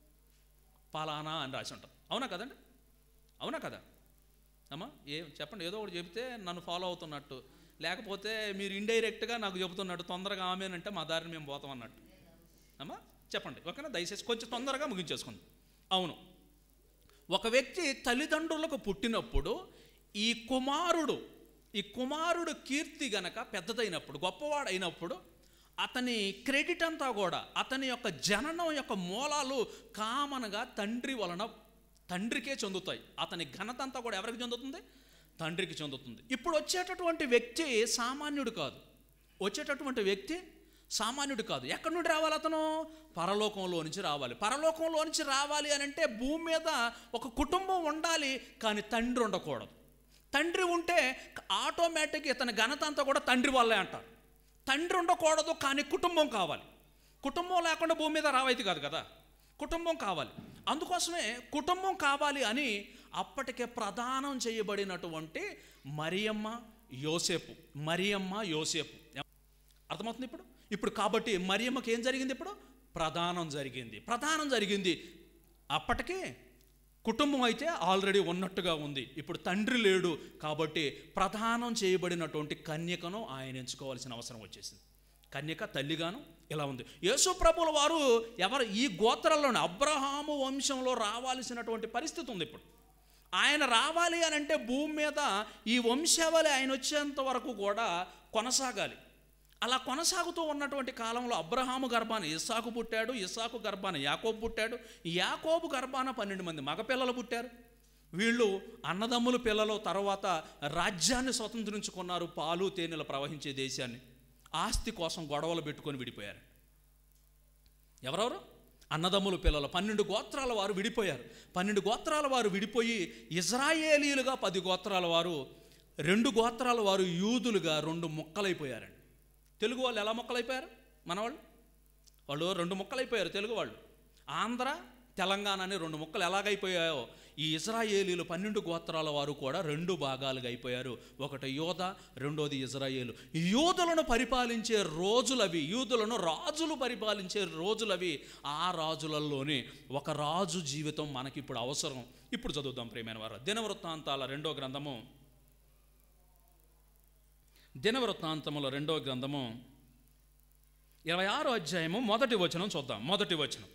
పలానా అని రాసి ఉంటుంది అవునా కదండి అవునా కదా అమ్మా ఏం చెప్పండి ఏదో ఒకటి చెబితే నన్ను ఫాలో అవుతున్నట్టు లేకపోతే మీరు ఇండైరెక్ట్గా నాకు చెబుతున్నట్టు తొందరగా ఆమెనంటే మా దారిని మేము పోతాం అన్నట్టు అమ్మా చెప్పండి ఓకేనా దయచేసి కొంచెం తొందరగా ముగించేసుకుంది అవును ఒక వ్యక్తి తల్లిదండ్రులకు పుట్టినప్పుడు ఈ కుమారుడు ఈ కుమారుడు కీర్తి గనక పెద్దదైనప్పుడు గొప్పవాడైనప్పుడు అతని క్రెడిట్ అంతా కూడా అతని యొక్క జననం యొక్క మూలాలు కామన్గా తండ్రి వలన తండ్రికే చెందుతాయి అతని ఘనత అంతా కూడా ఎవరికి చెందుతుంది తండ్రికి చెందుతుంది ఇప్పుడు వచ్చేటటువంటి వ్యక్తి సామాన్యుడు కాదు వచ్చేటటువంటి వ్యక్తి సామాన్యుడు కాదు ఎక్కడి నుండి రావాలి అతను పరలోకంలో నుంచి రావాలి పరలోకంలో నుంచి రావాలి అని అంటే భూమి మీద ఒక కుటుంబం ఉండాలి కానీ తండ్రి ఉండకూడదు తండ్రి ఉంటే ఆటోమేటిక్ ఇతని ఘనత అంతా కూడా తండ్రి వల్లే అంటారు తండ్రి ఉండకూడదు కానీ కుటుంబం కావాలి కుటుంబం లేకుండా భూమి మీద రావైతే కాదు కదా కుటుంబం కావాలి అందుకోసమే కుటుంబం కావాలి అని అప్పటికే ప్రదానం చేయబడినటువంటి మరియమ్మ యోసేపు మరియమ్మ యోసేపు అర్థమవుతుంది ఇప్పుడు ఇప్పుడు కాబట్టి మరియమ్మకి ఏం జరిగింది ఇప్పుడు ప్రధానం జరిగింది ప్రధానం జరిగింది అప్పటికే కుటుంబం అయితే ఆల్రెడీ ఉన్నట్టుగా ఉంది ఇప్పుడు తండ్రి లేడు కాబట్టి ప్రధానం చేయబడినటువంటి కన్యకను ఆయన ఎంచుకోవాల్సిన అవసరం వచ్చేసింది కన్యక తల్లిగాను ఇలా ఉంది యేసు ప్రభుల వారు ఎవరు ఈ గోత్రాల్లోనే అబ్రహాము వంశంలో రావాల్సినటువంటి పరిస్థితి ఉంది ఇప్పుడు ఆయన రావాలి అని అంటే భూమి మీద ఈ వంశావళి ఆయన వచ్చేంత వరకు కూడా కొనసాగాలి అలా కొనసాగుతూ ఉన్నటువంటి కాలంలో అబ్రహాము గర్భాన ఇస్సాకు పుట్టాడు ఇస్సాకు గర్భాన యాకోబు పుట్టాడు యాకోబు గర్భాన పన్నెండు మంది మగపిల్లలు పుట్టారు వీళ్ళు అన్నదమ్ముల పిల్లలు తర్వాత రాజ్యాన్ని స్వతంత్రించుకున్నారు పాలు తేనెలు ప్రవహించే దేశాన్ని ఆస్తి కోసం గొడవలు పెట్టుకొని విడిపోయారు ఎవరెవరు అన్నదమ్ముల పిల్లలు పన్నెండు గోత్రాల వారు విడిపోయారు పన్నెండు గోత్రాల వారు విడిపోయి ఇజ్రాయేలీలుగా పది గోత్రాల వారు రెండు గోత్రాల వారు యూదులుగా రెండు ముక్కలైపోయారండి తెలుగు వాళ్ళు ఎలా ముక్కలైపోయారు మనవాళ్ళు వాళ్ళు రెండు ముక్కలైపోయారు తెలుగు వాళ్ళు ఆంధ్ర తెలంగాణ అని రెండు ముక్కలు ఎలాగైపోయాయో ఈ ఇజ్రాయేలీలు పన్నెండు గోత్రాల వారు కూడా రెండు భాగాలుగా అయిపోయారు ఒకటి యోధ రెండోది ఇజ్రాయేలు యూదులను పరిపాలించే రోజులవి యూదులను రాజులు పరిపాలించే రోజులవి ఆ రాజులలోనే ఒక రాజు జీవితం మనకి ఇప్పుడు అవసరం ఇప్పుడు చదువుదాం ప్రేమైన వారు దినవృత్తాంతాల రెండో గ్రంథము దినవృత్తాంతముల రెండో గ్రంథము ఇరవై ఆరో అధ్యాయము మొదటి వచనం చూద్దాం మొదటి వచనం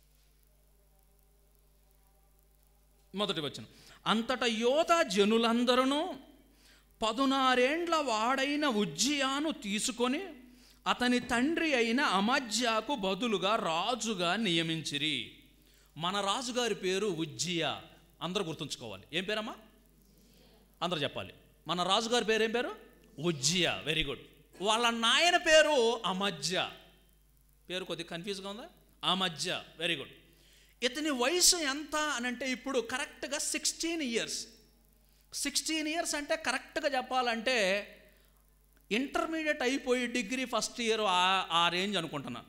మొదటి వచనం అంతట యోధ జనులందరూ పదునారేండ్ల వాడైన ఉజ్జియాను తీసుకొని అతని తండ్రి అయిన అమజ్యాకు బదులుగా రాజుగా నియమించిరి మన రాజుగారి పేరు ఉజ్జియా అందరూ గుర్తుంచుకోవాలి ఏం పేరమ్మా అందరూ చెప్పాలి మన రాజుగారి పేరు ఏం పేరు ఉజ్జియా వెరీ గుడ్ వాళ్ళ నాయన పేరు అమజ్య పేరు కొద్దిగా కన్ఫ్యూజ్గా ఉందా అమజ్య వెరీ గుడ్ ఇతని వయసు ఎంత అని అంటే ఇప్పుడు కరెక్ట్గా సిక్స్టీన్ ఇయర్స్ సిక్స్టీన్ ఇయర్స్ అంటే కరెక్ట్గా చెప్పాలంటే ఇంటర్మీడియట్ అయిపోయి డిగ్రీ ఫస్ట్ ఇయర్ ఆ ఆ రేంజ్ అనుకుంటున్నా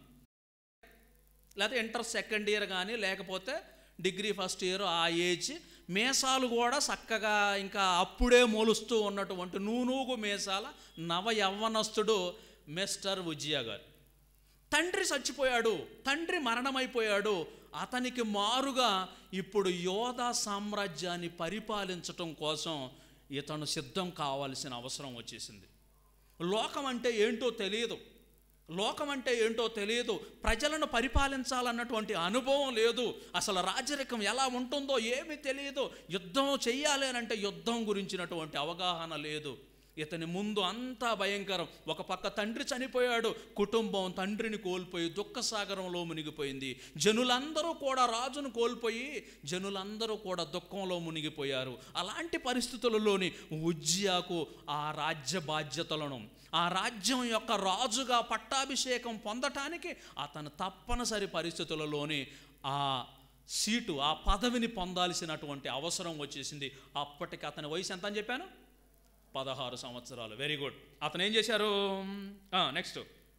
లేకపోతే ఇంటర్ సెకండ్ ఇయర్ కానీ లేకపోతే డిగ్రీ ఫస్ట్ ఇయర్ ఆ ఏజ్ మేసాలు కూడా చక్కగా ఇంకా అప్పుడే మోలుస్తూ ఉన్నటువంటి నూనూగు మేసాల నవ యవ్వనస్తుడు మిస్టర్ ఉజ్జియా గారు తండ్రి చచ్చిపోయాడు తండ్రి మరణమైపోయాడు అతనికి మారుగా ఇప్పుడు యోధా సామ్రాజ్యాన్ని పరిపాలించటం కోసం ఇతను సిద్ధం కావాల్సిన అవసరం వచ్చేసింది లోకం అంటే ఏంటో తెలియదు లోకం అంటే ఏంటో తెలియదు ప్రజలను పరిపాలించాలన్నటువంటి అనుభవం లేదు అసలు రాజరికం ఎలా ఉంటుందో ఏమీ తెలియదు యుద్ధం చెయ్యాలి అని అంటే యుద్ధం గురించినటువంటి అవగాహన లేదు ఇతని ముందు అంతా భయంకరం ఒక పక్క తండ్రి చనిపోయాడు కుటుంబం తండ్రిని కోల్పోయి దుఃఖసాగరంలో మునిగిపోయింది జనులందరూ కూడా రాజును కోల్పోయి జనులందరూ కూడా దుఃఖంలో మునిగిపోయారు అలాంటి పరిస్థితులలోని ఉజ్జియాకు ఆ రాజ్య బాధ్యతలను ఆ రాజ్యం యొక్క రాజుగా పట్టాభిషేకం పొందటానికి అతను తప్పనిసరి పరిస్థితులలోని ఆ సీటు ఆ పదవిని పొందాల్సినటువంటి అవసరం వచ్చేసింది అప్పటికి అతని వయసు ఎంత అని చెప్పాను పదహారు సంవత్సరాలు వెరీ గుడ్ అతను ఏం చేశారు నెక్స్ట్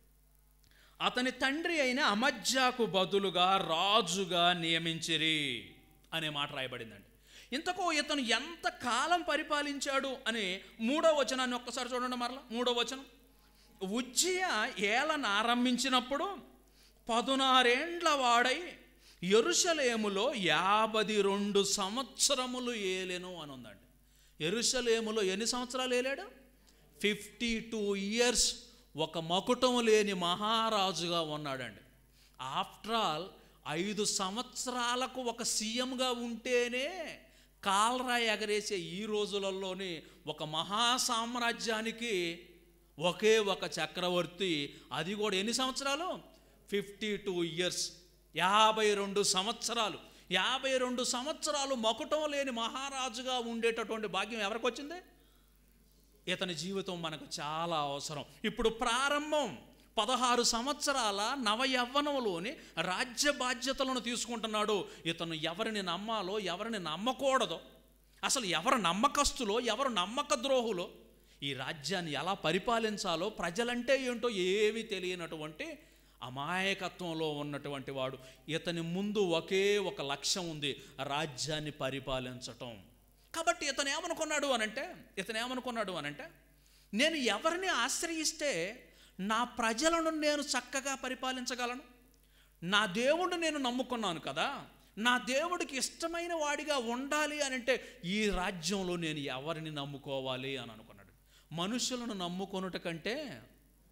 అతని తండ్రి అయిన అమజ్జాకు బదులుగా రాజుగా నియమించిరి అనే మాట రాయబడిందండి ఇంతకు ఇతను ఎంత కాలం పరిపాలించాడు అని మూడో వచనాన్ని ఒక్కసారి చూడండి మరలా మూడో వచనం ఉజ్జియ ఏలను ఆరంభించినప్పుడు పదునారేండ్ల వాడై ఎరుషలేములో యాభై రెండు సంవత్సరములు ఏలెను అని ఉందండి ఎరుషలేములో ఎన్ని సంవత్సరాలు ఏలాడు ఫిఫ్టీ టూ ఇయర్స్ ఒక మకుటం లేని మహారాజుగా ఉన్నాడండి ఆఫ్టర్ ఆల్ ఐదు సంవత్సరాలకు ఒక సీఎంగా ఉంటేనే కాల్రా ఎగరేసే ఈ రోజులలోని ఒక మహా సామ్రాజ్యానికి ఒకే ఒక చక్రవర్తి అది కూడా ఎన్ని సంవత్సరాలు ఫిఫ్టీ టూ ఇయర్స్ యాభై రెండు సంవత్సరాలు యాభై రెండు సంవత్సరాలు మకుటం లేని మహారాజుగా ఉండేటటువంటి భాగ్యం ఎవరికి వచ్చింది ఇతని జీవితం మనకు చాలా అవసరం ఇప్పుడు ప్రారంభం పదహారు సంవత్సరాల నవ యవ్వనంలోని రాజ్య బాధ్యతలను తీసుకుంటున్నాడు ఇతను ఎవరిని నమ్మాలో ఎవరిని నమ్మకూడదో అసలు ఎవరు నమ్మకస్తులో ఎవరు నమ్మక ద్రోహులో ఈ రాజ్యాన్ని ఎలా పరిపాలించాలో ప్రజలంటే ఏంటో ఏమీ తెలియనటువంటి అమాయకత్వంలో ఉన్నటువంటి వాడు ఇతని ముందు ఒకే ఒక లక్ష్యం ఉంది రాజ్యాన్ని పరిపాలించటం కాబట్టి ఇతను ఏమనుకున్నాడు అనంటే ఇతను ఏమనుకున్నాడు అనంటే నేను ఎవరిని ఆశ్రయిస్తే నా ప్రజలను నేను చక్కగా పరిపాలించగలను నా దేవుడు నేను నమ్ముకున్నాను కదా నా దేవుడికి ఇష్టమైన వాడిగా ఉండాలి అని అంటే ఈ రాజ్యంలో నేను ఎవరిని నమ్ముకోవాలి అని అనుకున్నాడు మనుషులను నమ్ముకొనుట కంటే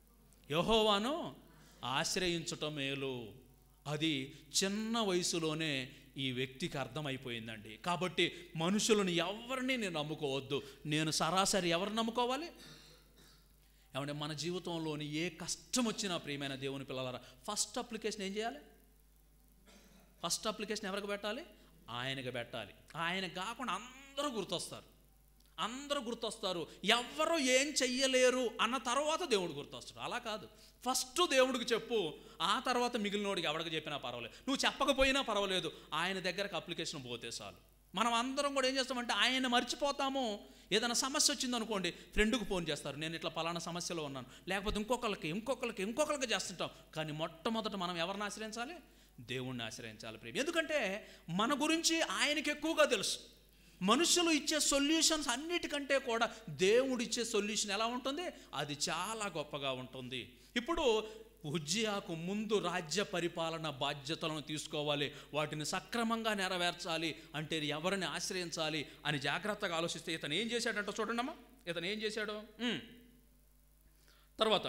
యహోవాను ఆశ్రయించటం మేలు అది చిన్న వయసులోనే ఈ వ్యక్తికి అర్థమైపోయిందండి కాబట్టి మనుషులను ఎవరిని నేను నమ్ముకోవద్దు నేను సరాసరి ఎవరు నమ్ముకోవాలి ఏమంటే మన జీవితంలోని ఏ కష్టం వచ్చినా ప్రియమైన దేవుని పిల్లలారా ఫస్ట్ అప్లికేషన్ ఏం చేయాలి ఫస్ట్ అప్లికేషన్ ఎవరికి పెట్టాలి ఆయనకి పెట్టాలి ఆయన కాకుండా అందరూ గుర్తొస్తారు అందరూ గుర్తొస్తారు ఎవ్వరు ఏం చెయ్యలేరు అన్న తర్వాత దేవుడు గుర్తొస్తాడు అలా కాదు ఫస్ట్ దేవుడికి చెప్పు ఆ తర్వాత మిగిలినోడికి ఎవడికి చెప్పినా పర్వాలేదు నువ్వు చెప్పకపోయినా పర్వాలేదు ఆయన దగ్గరకు అప్లికేషన్ పోతే చాలు మనం అందరం కూడా ఏం చేస్తామంటే ఆయన మర్చిపోతాము ఏదైనా సమస్య వచ్చిందనుకోండి ఫ్రెండ్కి ఫోన్ చేస్తారు నేను ఇట్లా పలానా సమస్యలో ఉన్నాను లేకపోతే ఇంకొకరికి ఇంకొకరికి ఇంకొకరికి చేస్తుంటాం కానీ మొట్టమొదట మనం ఎవరిని ఆశ్రయించాలి దేవుణ్ణి ఆశ్రయించాలి ప్రేమ ఎందుకంటే మన గురించి ఆయనకి ఎక్కువగా తెలుసు మనుషులు ఇచ్చే సొల్యూషన్స్ అన్నిటికంటే కూడా దేవుడు ఇచ్చే సొల్యూషన్ ఎలా ఉంటుంది అది చాలా గొప్పగా ఉంటుంది ఇప్పుడు ఉజ్జియాకు ముందు రాజ్య పరిపాలన బాధ్యతలను తీసుకోవాలి వాటిని సక్రమంగా నెరవేర్చాలి అంటే ఎవరిని ఆశ్రయించాలి అని జాగ్రత్తగా ఆలోచిస్తే ఇతను ఏం చేశాడంట చూడండమ్మా ఇతను ఏం చేశాడు ఉమ్. తర్వాత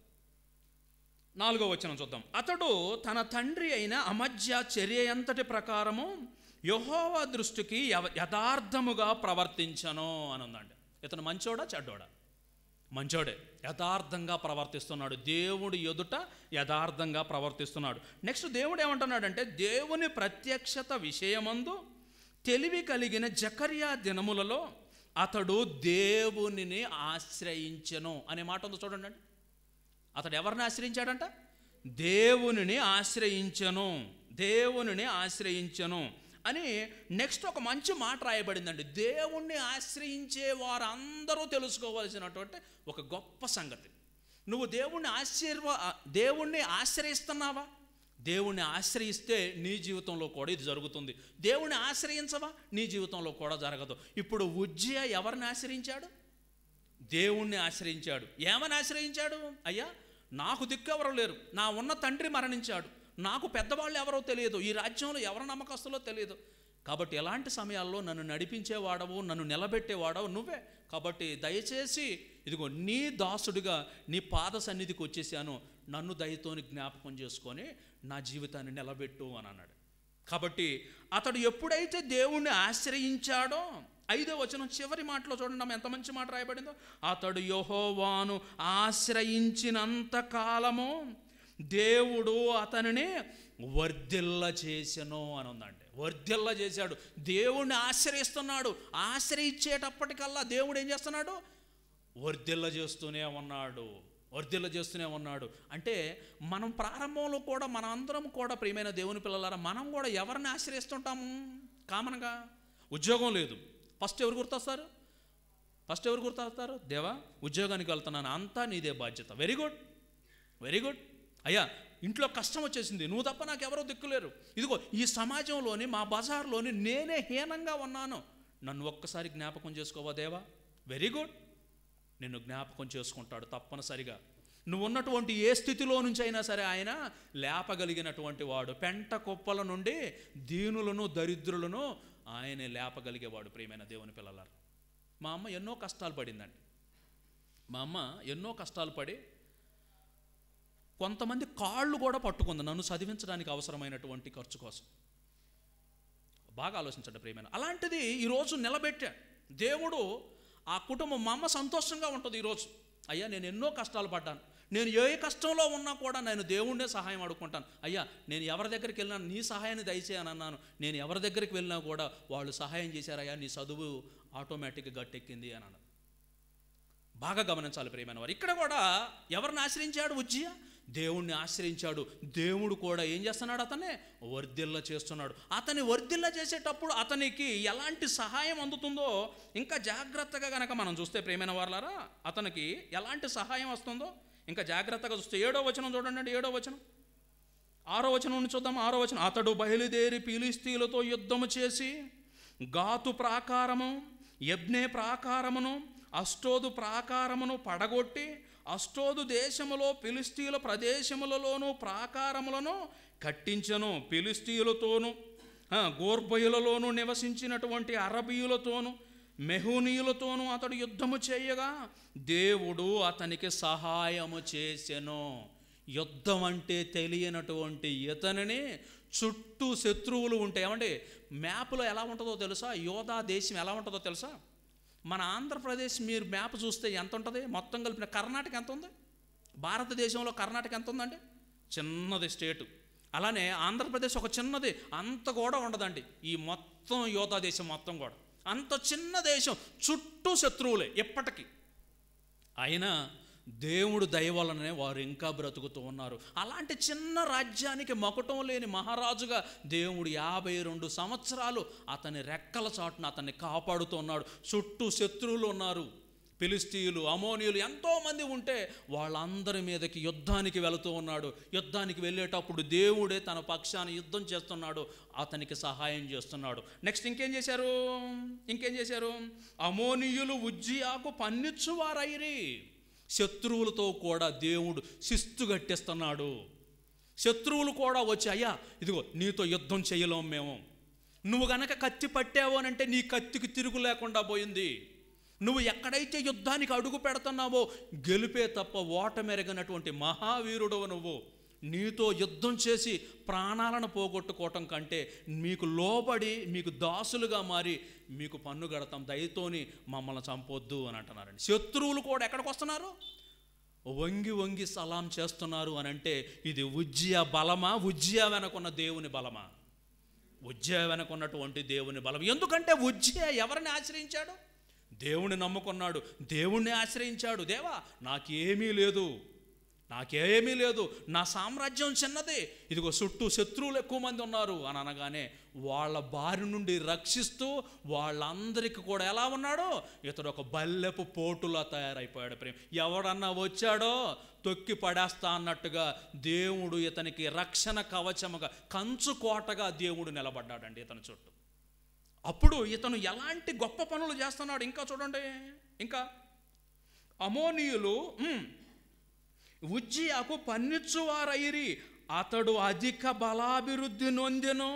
నాలుగో వచనం చూద్దాం అతడు తన తండ్రి అయిన అమధ్య చర్య ఎంతటి ప్రకారము యహోవా దృష్టికి యవ- యథార్థముగా ప్రవర్తించను అని ఉందండి ఇతను మంచోడా చెడ్డోడా మంచోడే యథార్థంగా ప్రవర్తిస్తున్నాడు దేవుడు ఎదుట యథార్థంగా ప్రవర్తిస్తున్నాడు నెక్స్ట్ దేవుడు ఏమంటున్నాడంటే దేవుని ప్రత్యక్షత విషయమందు తెలివి కలిగిన జకర్యా దినములలో అతడు దేవునిని ఆశ్రయించెను అనే మాట ఉందో చూడండి అండి అతడు ఎవరిని ఆశ్రయించాడంట దేవునిని ఆశ్రయించను దేవునిని ఆశ్రయించను అని నెక్స్ట్ ఒక మంచి మాట రాయబడిందండి దేవుణ్ణి ఆశ్రయించే వారందరూ తెలుసుకోవాల్సినటువంటి ఒక గొప్ప సంగతి నువ్వు దేవుణ్ణి ఆశీర్వా దేవుణ్ణి ఆశ్రయిస్తున్నావా దేవుణ్ణి ఆశ్రయిస్తే నీ జీవితంలో కూడా ఇది జరుగుతుంది దేవుణ్ణి ఆశ్రయించవా నీ జీవితంలో కూడా జరగదు ఇప్పుడు ఉజ్జయ ఎవరిని ఆశ్రయించాడు దేవుణ్ణి ఆశ్రయించాడు ఏమని ఆశ్రయించాడు అయ్యా నాకు దిక్కు ఎవరు లేరు నా ఉన్న తండ్రి మరణించాడు నాకు పెద్దవాళ్ళు ఎవరో తెలియదు ఈ రాజ్యంలో ఎవరు నమ్మకస్తులో తెలియదు కాబట్టి ఎలాంటి సమయాల్లో నన్ను నడిపించేవాడవు నన్ను నిలబెట్టేవాడవు నువ్వే కాబట్టి దయచేసి ఇదిగో నీ దాసుడిగా నీ పాద సన్నిధికి వచ్చేసాను నన్ను దయతోని జ్ఞాపకం చేసుకొని నా జీవితాన్ని నిలబెట్టు అని అన్నాడు కాబట్టి అతడు ఎప్పుడైతే దేవుణ్ణి ఆశ్రయించాడో ఐదో వచనం చివరి మాటలో చూడండి అమ్మ ఎంత మంచి మాట రాయబడిందో అతడు యహోవాను ఆశ్రయించినంత కాలము దేవుడు అతనిని వర్ధిల్ల చేసెను అని ఉందండి వర్ధిల్ల చేశాడు దేవుణ్ణి ఆశ్రయిస్తున్నాడు ఆశ్రయించేటప్పటికల్లా దేవుడు ఏం చేస్తున్నాడు వర్ధిల్ల చేస్తూనే ఉన్నాడు వర్ధిల్ల చేస్తూనే ఉన్నాడు అంటే మనం ప్రారంభంలో కూడా మన అందరం కూడా ప్రియమైన దేవుని పిల్లలారా మనం కూడా ఎవరిని ఆశ్రయిస్తుంటాము కామన్గా ఉద్యోగం లేదు ఫస్ట్ ఎవరు గుర్తొస్తారు ఫస్ట్ ఎవరు గుర్తొస్తారు దేవా ఉద్యోగానికి వెళ్తున్నాను అంతా నీదే బాధ్యత వెరీ గుడ్ వెరీ గుడ్ అయ్యా ఇంట్లో కష్టం వచ్చేసింది నువ్వు తప్ప నాకు ఎవరో దిక్కులేరు ఇదిగో ఈ సమాజంలోని మా బజార్లోని నేనే హీనంగా ఉన్నాను నన్ను ఒక్కసారి జ్ఞాపకం చేసుకోవా దేవా వెరీ గుడ్ నిన్ను జ్ఞాపకం చేసుకుంటాడు తప్పనిసరిగా నువ్వు ఉన్నటువంటి ఏ స్థితిలో నుంచి అయినా సరే ఆయన లేపగలిగినటువంటి వాడు పెంట కుప్పల నుండి దీనులను దరిద్రులను ఆయనే లేపగలిగేవాడు ప్రియమైన దేవుని పిల్లలారు మా అమ్మ ఎన్నో కష్టాలు పడిందండి మా అమ్మ ఎన్నో కష్టాలు పడి కొంతమంది కాళ్ళు కూడా పట్టుకుంది నన్ను చదివించడానికి అవసరమైనటువంటి ఖర్చు కోసం బాగా ఆలోచించండి ప్రియమైన అలాంటిది ఈరోజు నిలబెట్టా దేవుడు ఆ కుటుంబం మా అమ్మ సంతోషంగా ఉంటుంది ఈరోజు అయ్యా నేను ఎన్నో కష్టాలు పడ్డాను నేను ఏ కష్టంలో ఉన్నా కూడా నేను దేవుణ్ణే సహాయం అడుక్కుంటాను అయ్యా నేను ఎవరి దగ్గరికి వెళ్ళినా నీ సహాయాన్ని దయచేయని అన్నాను నేను ఎవరి దగ్గరికి వెళ్ళినా కూడా వాళ్ళు సహాయం చేశారయ్యా నీ చదువు ఆటోమేటిక్గా గట్టెక్కింది అని అన్నాను బాగా గమనించాలి ప్రియమైన వారు ఇక్కడ కూడా ఎవరిని ఆశ్రయించాడు ఉజ్జియ దేవుణ్ణి ఆశ్రయించాడు దేవుడు కూడా ఏం చేస్తున్నాడు అతనే వర్ధిల్ల చేస్తున్నాడు అతని వర్ధిల్ల చేసేటప్పుడు అతనికి ఎలాంటి సహాయం అందుతుందో ఇంకా జాగ్రత్తగా గనక మనం చూస్తే ప్రియమైన వారులారా అతనికి ఎలాంటి సహాయం వస్తుందో ఇంకా జాగ్రత్తగా చూస్తే ఏడో వచనం చూడండి ఏడో వచనం ఆరో వచనం నుంచి చూద్దాం ఆరో వచనం అతడు బయలుదేరి ఫిలిస్తీన్లతో యుద్ధము చేసి గాతు ప్రాకారము యజ్ఞే ప్రాకారమును అష్టోదు ప్రాకారమును పడగొట్టి అష్టోదు దేశములో ఫిలిస్తీన్ల ప్రదేశములలోను ప్రాకారములను కట్టించను ఫిలిస్తీన్లతోను ఆ, గోర్బయులలోను నివసించినటువంటి అరబీయులతోను మెహునీయులతోనూ అతడు యుద్ధము చేయగా దేవుడు అతనికి సహాయము చేసెను యుద్ధం అంటే తెలియనటువంటి ఇతనిని చుట్టూ శత్రువులు ఉంటాయి ఏమంటే మ్యాప్లో ఎలా ఉంటుందో తెలుసా యోధా దేశం ఎలా ఉంటుందో తెలుసా మన ఆంధ్రప్రదేశ్ మీరు మ్యాప్ చూస్తే ఎంత ఉంటుంది మొత్తం కలిపిన కర్ణాటక ఎంత ఉంది భారతదేశంలో కర్ణాటక ఎంత ఉందండి చిన్నది స్టేటు అలానే ఆంధ్రప్రదేశ్ ఒక చిన్నది అంత కూడా ఉండదండి ఈ మొత్తం యోధా దేశం మొత్తం కూడా అంత చిన్న దేశం చుట్టూ శత్రువులే ఎప్పటికీ అయినా దేవుడు దయ వలననే వారు ఇంకా బ్రతుకుతూ ఉన్నారు అలాంటి చిన్న రాజ్యానికి మకుటం లేని మహారాజుగా దేవుడు యాభై రెండు సంవత్సరాలు అతని రెక్కల చాటున అతన్ని కాపాడుతూ ఉన్నాడు చుట్టూ శత్రువులు ఉన్నారు ఫిలిస్తీయులు అమోనియులు ఎంతోమంది ఉంటే వాళ్ళందరి మీదకి యుద్ధానికి వెళుతూ ఉన్నాడు యుద్ధానికి వెళ్ళేటప్పుడు దేవుడే తన పక్షాన్ని యుద్ధం చేస్తున్నాడు అతనికి సహాయం చేస్తున్నాడు నెక్స్ట్ ఇంకేం చేశారు ఇంకేం చేశారు అమోనియులు ఉజ్జియాకు పన్నిచ్చువారైరి శత్రువులతో కూడా దేవుడు శిస్తు కట్టిస్తున్నాడు శత్రువులు కూడా వచ్చి అయ్యా ఇదిగో నీతో యుద్ధం చేయలేం మేము నువ్వు గనక కత్తి పట్టావు అని అంటే నీ కత్తికి తిరుగు లేకుండా పోయింది నువ్వు ఎక్కడైతే యుద్ధానికి అడుగు పెడుతున్నావో గెలిపే తప్ప ఓటమెరగనటువంటి మహావీరుడు నువ్వు నీతో యుద్ధం చేసి ప్రాణాలను పోగొట్టుకోవటం కంటే మీకు లోబడి మీకు దాసులుగా మారి మీకు పన్ను గడతాం దయతోని మమ్మల్ని చంపొద్దు అని అంటున్నారండి శత్రువులు కూడా ఎక్కడికి వస్తున్నారు వంగి వంగి సలాం చేస్తున్నారు అని అంటే ఇది ఉజ్జయ బలమా ఉజ్జయ వెనకున్న దేవుని బలమా ఉజ్జయ వెనకున్నటువంటి దేవుని బలం ఎందుకంటే ఉజ్జయ ఎవరిని ఆశ్రయించాడు దేవుని నమ్ముకున్నాడు దేవుణ్ణి ఆశ్రయించాడు దేవా నాకేమీ లేదు నాకేమీ లేదు నా సామ్రాజ్యం చిన్నది ఇదిగో చుట్టూ శత్రువులు ఎక్కువ మంది ఉన్నారు అని అనగానే వాళ్ళ బారి నుండి రక్షిస్తూ వాళ్ళందరికీ కూడా ఎలా ఉన్నాడో ఇతడు ఒక బల్లెపు పోటులా తయారైపోయాడు ప్రేమ ఎవడన్నా వచ్చాడో తొక్కి పడేస్తా అన్నట్టుగా దేవుడు ఇతనికి రక్షణ కవచముగా కంచు కోటగా దేవుడు నిలబడ్డాడండి ఇతని చుట్టూ అప్పుడు ఇతను ఎలాంటి గొప్ప పనులు చేస్తున్నాడు ఇంకా చూడండి ఇంకా అమోనీయులు ఉమ్, ఉజ్జియాకు పన్నిచ్చువారైరి అతడు అధిక బలాభివృద్ధి నొందెను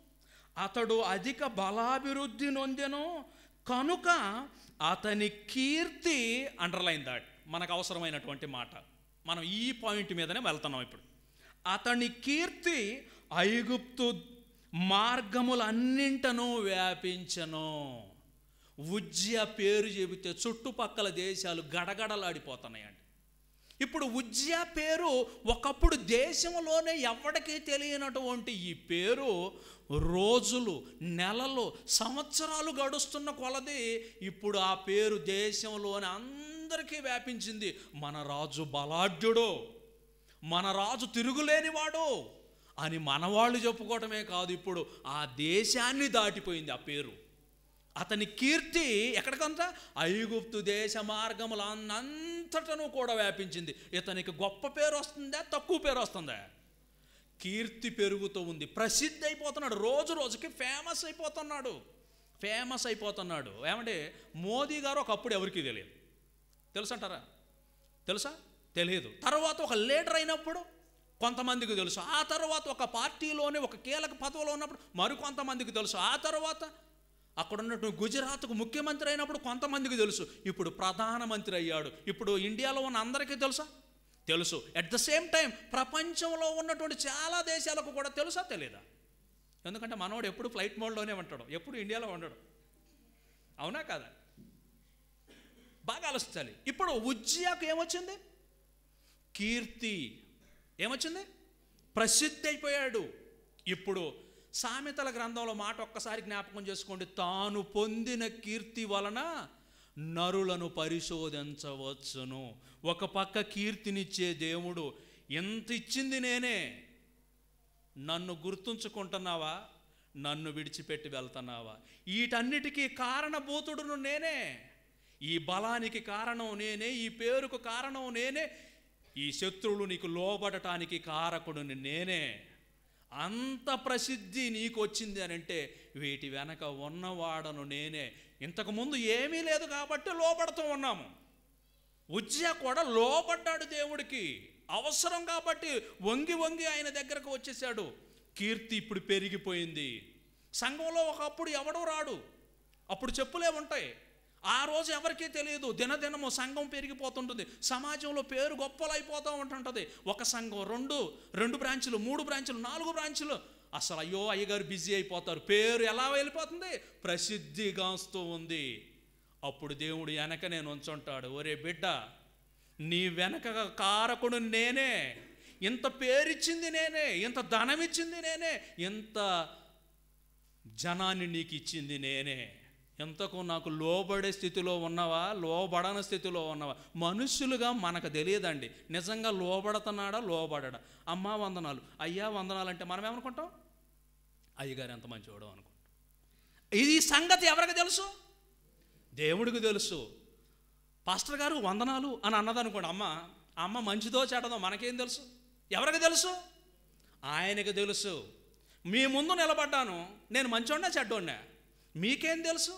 అతడు అధిక బలాభివృద్ధి నొందెను కనుక అతని కీర్తి అండర్లైన్ దాట్ మనకు అవసరమైనటువంటి మాట మనం ఈ పాయింట్ మీదనే వెళ్తున్నాం ఇప్పుడు అతని కీర్తి ఐగుప్తు మార్గములన్నింటను వ్యాపించను ఉజ్జయ పేరు చెబితే చుట్టుపక్కల దేశాలు గడగడలాడిపోతున్నాయండి ఇప్పుడు ఉజ్జయ పేరు ఒకప్పుడు దేశంలోనే ఎవరికీ తెలియనటువంటి ఈ పేరు రోజులు నెలలు సంవత్సరాలు గడుస్తున్న కొలది ఇప్పుడు ఆ పేరు దేశంలోని అందరికీ వ్యాపించింది మన రాజు బలాఢ్యుడు మన రాజు తిరుగులేనివాడు అని మనవాళ్ళు చెప్పుకోవటమే కాదు ఇప్పుడు ఆ దేశాన్ని దాటిపోయింది ఆ పేరు అతని కీర్తి ఎక్కడికంతా ఐగుప్తు దేశ మార్గముల అంతటను కూడా వ్యాపించింది ఇతనికి గొప్ప పేరు వస్తుందా తక్కువ పేరు వస్తుందా కీర్తి పెరుగుతూ ఉంది ప్రసిద్ధి అయిపోతున్నాడు రోజు రోజుకి ఫేమస్ అయిపోతున్నాడు ఫేమస్ అయిపోతున్నాడు ఏమంటే మోదీ గారు ఒకప్పుడు ఎవరికీ తెలియదు తెలుసంటారా తెలుసా తెలియదు తర్వాత ఒక లీడర్ అయినప్పుడు కొంతమందికి తెలుసు ఆ తర్వాత ఒక పార్టీలోనే ఒక కీలక పదవిలో ఉన్నప్పుడు మరికొంతమందికి తెలుసు ఆ తర్వాత అక్కడ ఉన్నటువంటి గుజరాత్కు ముఖ్యమంత్రి అయినప్పుడు కొంతమందికి తెలుసు ఇప్పుడు ప్రధానమంత్రి అయ్యాడు ఇప్పుడు ఇండియాలో ఉన్న అందరికీ తెలుసా తెలుసు అట్ ద సేమ్ టైం ప్రపంచంలో ఉన్నటువంటి చాలా దేశాలకు కూడా తెలుసా తెలీదా ఎందుకంటే మనోడు ఎప్పుడు ఫ్లైట్ మోడ్లోనే ఉంటాడు ఎప్పుడు ఇండియాలో ఉండడు అవునా కాదా బాగా ఆలోచించాలి ఇప్పుడు ఉజ్జయాకు ఏమొచ్చింది కీర్తి ఏమొచ్చింది ప్రసిద్ధి అయిపోయాడు ఇప్పుడు సామెతల గ్రంథంలో మాట ఒక్కసారి జ్ఞాపకం చేసుకోండి తాను పొందిన కీర్తి వలన నరులను పరిశోధించవచ్చును ఒక పక్క కీర్తినిచ్చే దేవుడు ఎంత ఇచ్చింది నేనే నన్ను గుర్తుంచుకుంటున్నావా నన్ను విడిచిపెట్టి వెళ్తున్నావా వీటన్నిటికీ కారణభూతుడును నేనే ఈ బలానికి కారణం నేనే ఈ పేరుకు కారణం నేనే ఈ శత్రువులు నీకు లోబడటానికి కారకుడుని నేనే అంత ప్రసిద్ధి నీకు వచ్చింది అని అంటే వీటి వెనక ఉన్నవాడను నేనే ఇంతకుముందు ఏమీ లేదు కాబట్టి లోబడుతూ ఉన్నాము ఉజ్జయ కూడా లోపడ్డాడు దేవుడికి అవసరం కాబట్టి వంగి వంగి ఆయన దగ్గరకు వచ్చేసాడు కీర్తి ఇప్పుడు పెరిగిపోయింది సంఘంలో ఒకప్పుడు ఎవడూ రాడు అప్పుడు చెప్పులే ఉంటాయి ఆ రోజు ఎవరికీ తెలియదు దినదినము సంఘం పెరిగిపోతుంటుంది సమాజంలో పేరు గొప్పలైపోతూ ఉంటుంటుంది ఒక సంఘం రెండు రెండు బ్రాంచులు మూడు బ్రాంచులు నాలుగు బ్రాంచులు అసలు అయ్యో అయ్యగారు బిజీ అయిపోతారు పేరు ఎలా వెళ్ళిపోతుంది ప్రసిద్ధిగాస్తూ ఉంది అప్పుడు దేవుడు వెనక నేను ఉంచుంటాడు ఒరే బిడ్డ నీ వెనక కారకుడు నేనే ఇంత పేరిచ్చింది నేనే ఇంత ధనం ఇచ్చింది నేనే ఇంత జనాన్ని నీకు ఇచ్చింది నేనే ఎంతకు నాకు లోబడే స్థితిలో ఉన్నవా లోబడని స్థితిలో ఉన్నవా మనుషులుగా మనకు తెలియదండి నిజంగా లోబడుతున్నాడా లోబడడా అమ్మా వందనాలు అయ్యా వందనాలు అంటే మనం ఏమనుకుంటాం అయ్యగారు ఎంత మంచివాడు అనుకుంటాం ఇది సంగతి ఎవరికి తెలుసు దేవుడికి తెలుసు పాస్టర్ గారు వందనాలు అని అన్నదనుకోండి అమ్మ అమ్మ మంచిదో చెడదో మనకేం తెలుసు ఎవరికి తెలుసు ఆయనకి తెలుసు మీ ముందు నిలబడ్డాను నేను మంచోడినా చెడ్డోడినా మీకేం తెలుసు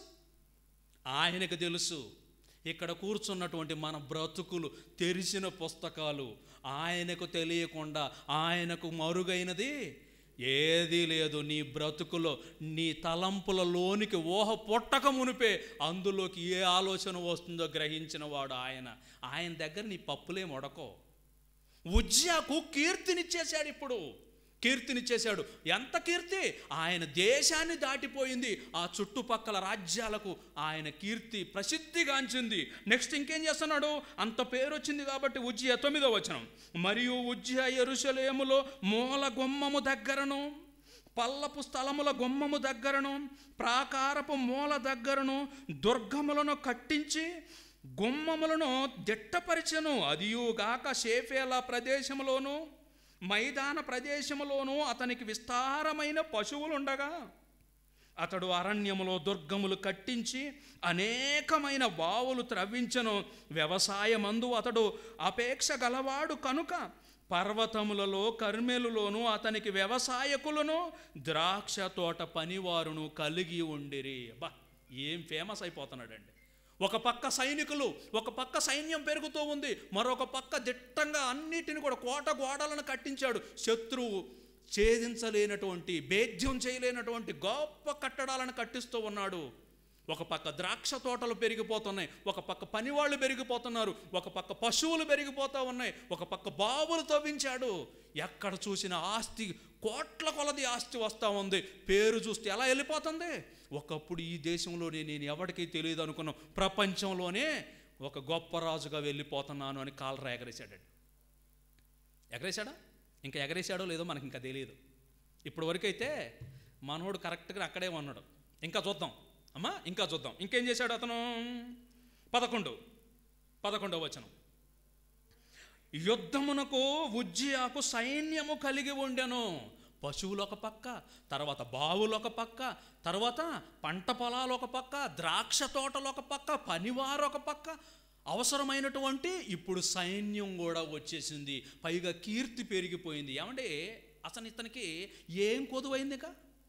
ఆయనకు తెలుసు ఇక్కడ కూర్చున్నటువంటి మన బ్రతుకులు తెరిచిన పుస్తకాలు ఆయనకు తెలియకుండా ఆయనకు మరుగైనది ఏదీ లేదు నీ బ్రతుకులో నీ తలంపుల లోనికి ఊహ పుట్టక మునిపే అందులోకి ఏ ఆలోచన వస్తుందో గ్రహించిన వాడు ఆయన ఆయన దగ్గర నీ పప్పులే మొడకో ఉజ్జాకు కీర్తినిచ్చేశాడు ఇప్పుడు కీర్తినిచ్చేశాడు ఎంత కీర్తి ఆయన దేశాన్ని దాటిపోయింది ఆ చుట్టుపక్కల రాజ్యాలకు ఆయన కీర్తి ప్రసిద్ధిగాంచింది నెక్స్ట్ ఇంకేం చేస్తున్నాడు అంత పేరు వచ్చింది కాబట్టి ఉజ్జయ తొమ్మిదో వచనం మరియు ఉజ్జయ ఎరుసలేములో మూల గుమ్మము దగ్గరను పల్లపు స్థలముల గుమ్మము దగ్గరను ప్రాకారపు మూల దగ్గరను దుర్గములను కట్టించి గుమ్మములను దిట్టపరిచెను అదియుగాక షేఫేల ప్రదేశములోను మైదాన ప్రదేశములోను అతనికి విస్తారమైన పశువులుండగా అతడు అరణ్యములో దుర్గములు కట్టించి అనేకమైన బావులు త్రవ్వించను వ్యవసాయమందు అతడు అపేక్ష గలవాడు కనుక పర్వతములలో కర్మెలులోను అతనికి వ్యవసాయకులను ద్రాక్ష తోట పనివారును కలిగి ఉండిరి బా ఏం ఫేమస్ అయిపోతున్నాడండి ఒక పక్క సైనికులు ఒక పక్క సైన్యం పెరుగుతూ ఉంది మరొక పక్క దిట్టంగా అన్నిటిని కూడా కోట గోడలను కట్టించాడు శత్రువు ఛేదించలేనటువంటి భేద్యం చేయలేనటువంటి గొప్ప కట్టడాలను కట్టిస్తూ ఉన్నాడు ఒక పక్క ద్రాక్ష తోటలు పెరిగిపోతున్నాయి ఒక పక్క పనివాళ్ళు పెరిగిపోతున్నారు ఒక పక్క పశువులు పెరిగిపోతూ ఉన్నాయి ఒక పక్క బావులు తవ్వించాడు ఎక్కడ చూసిన ఆస్తి కోట్ల కొలది ఆస్తి వస్తూ ఉంది పేరు చూస్తే ఎలా వెళ్ళిపోతుంది ఒకప్పుడు ఈ దేశంలోనే నేను ఎవరికీ తెలియదు అనుకున్నాం ప్రపంచంలోనే ఒక గొప్ప రాజుగా వెళ్ళిపోతున్నాను అని కాలరా ఎగరేశాడండి ఎగరేశాడా ఇంకా ఎగరేశాడో లేదో మనకి ఇంకా తెలియదు ఇప్పుడు వరకైతే మనోడు కరెక్ట్గా అక్కడే ఉన్నాడు ఇంకా చూద్దాం అమ్మా ఇంకా చూద్దాం ఇంకేం చేశాడు అతను పదకొండు పదకొండవ వచనం యుద్ధమునకు ఉజ్జియాకు సైన్యము కలిగి ఉండెను పశువులు ఒక పక్క తర్వాత బావులు ఒక పక్క తర్వాత పంట పొలాలు ఒక పక్క ద్రాక్ష తోటలు ఒక పక్క పనివారు ఒక పక్క అవసరమైనటువంటి ఇప్పుడు సైన్యం కూడా వచ్చేసింది పైగా కీర్తి పెరిగిపోయింది ఏమంటే అసలు ఇతనికి ఏం కొదువైందిక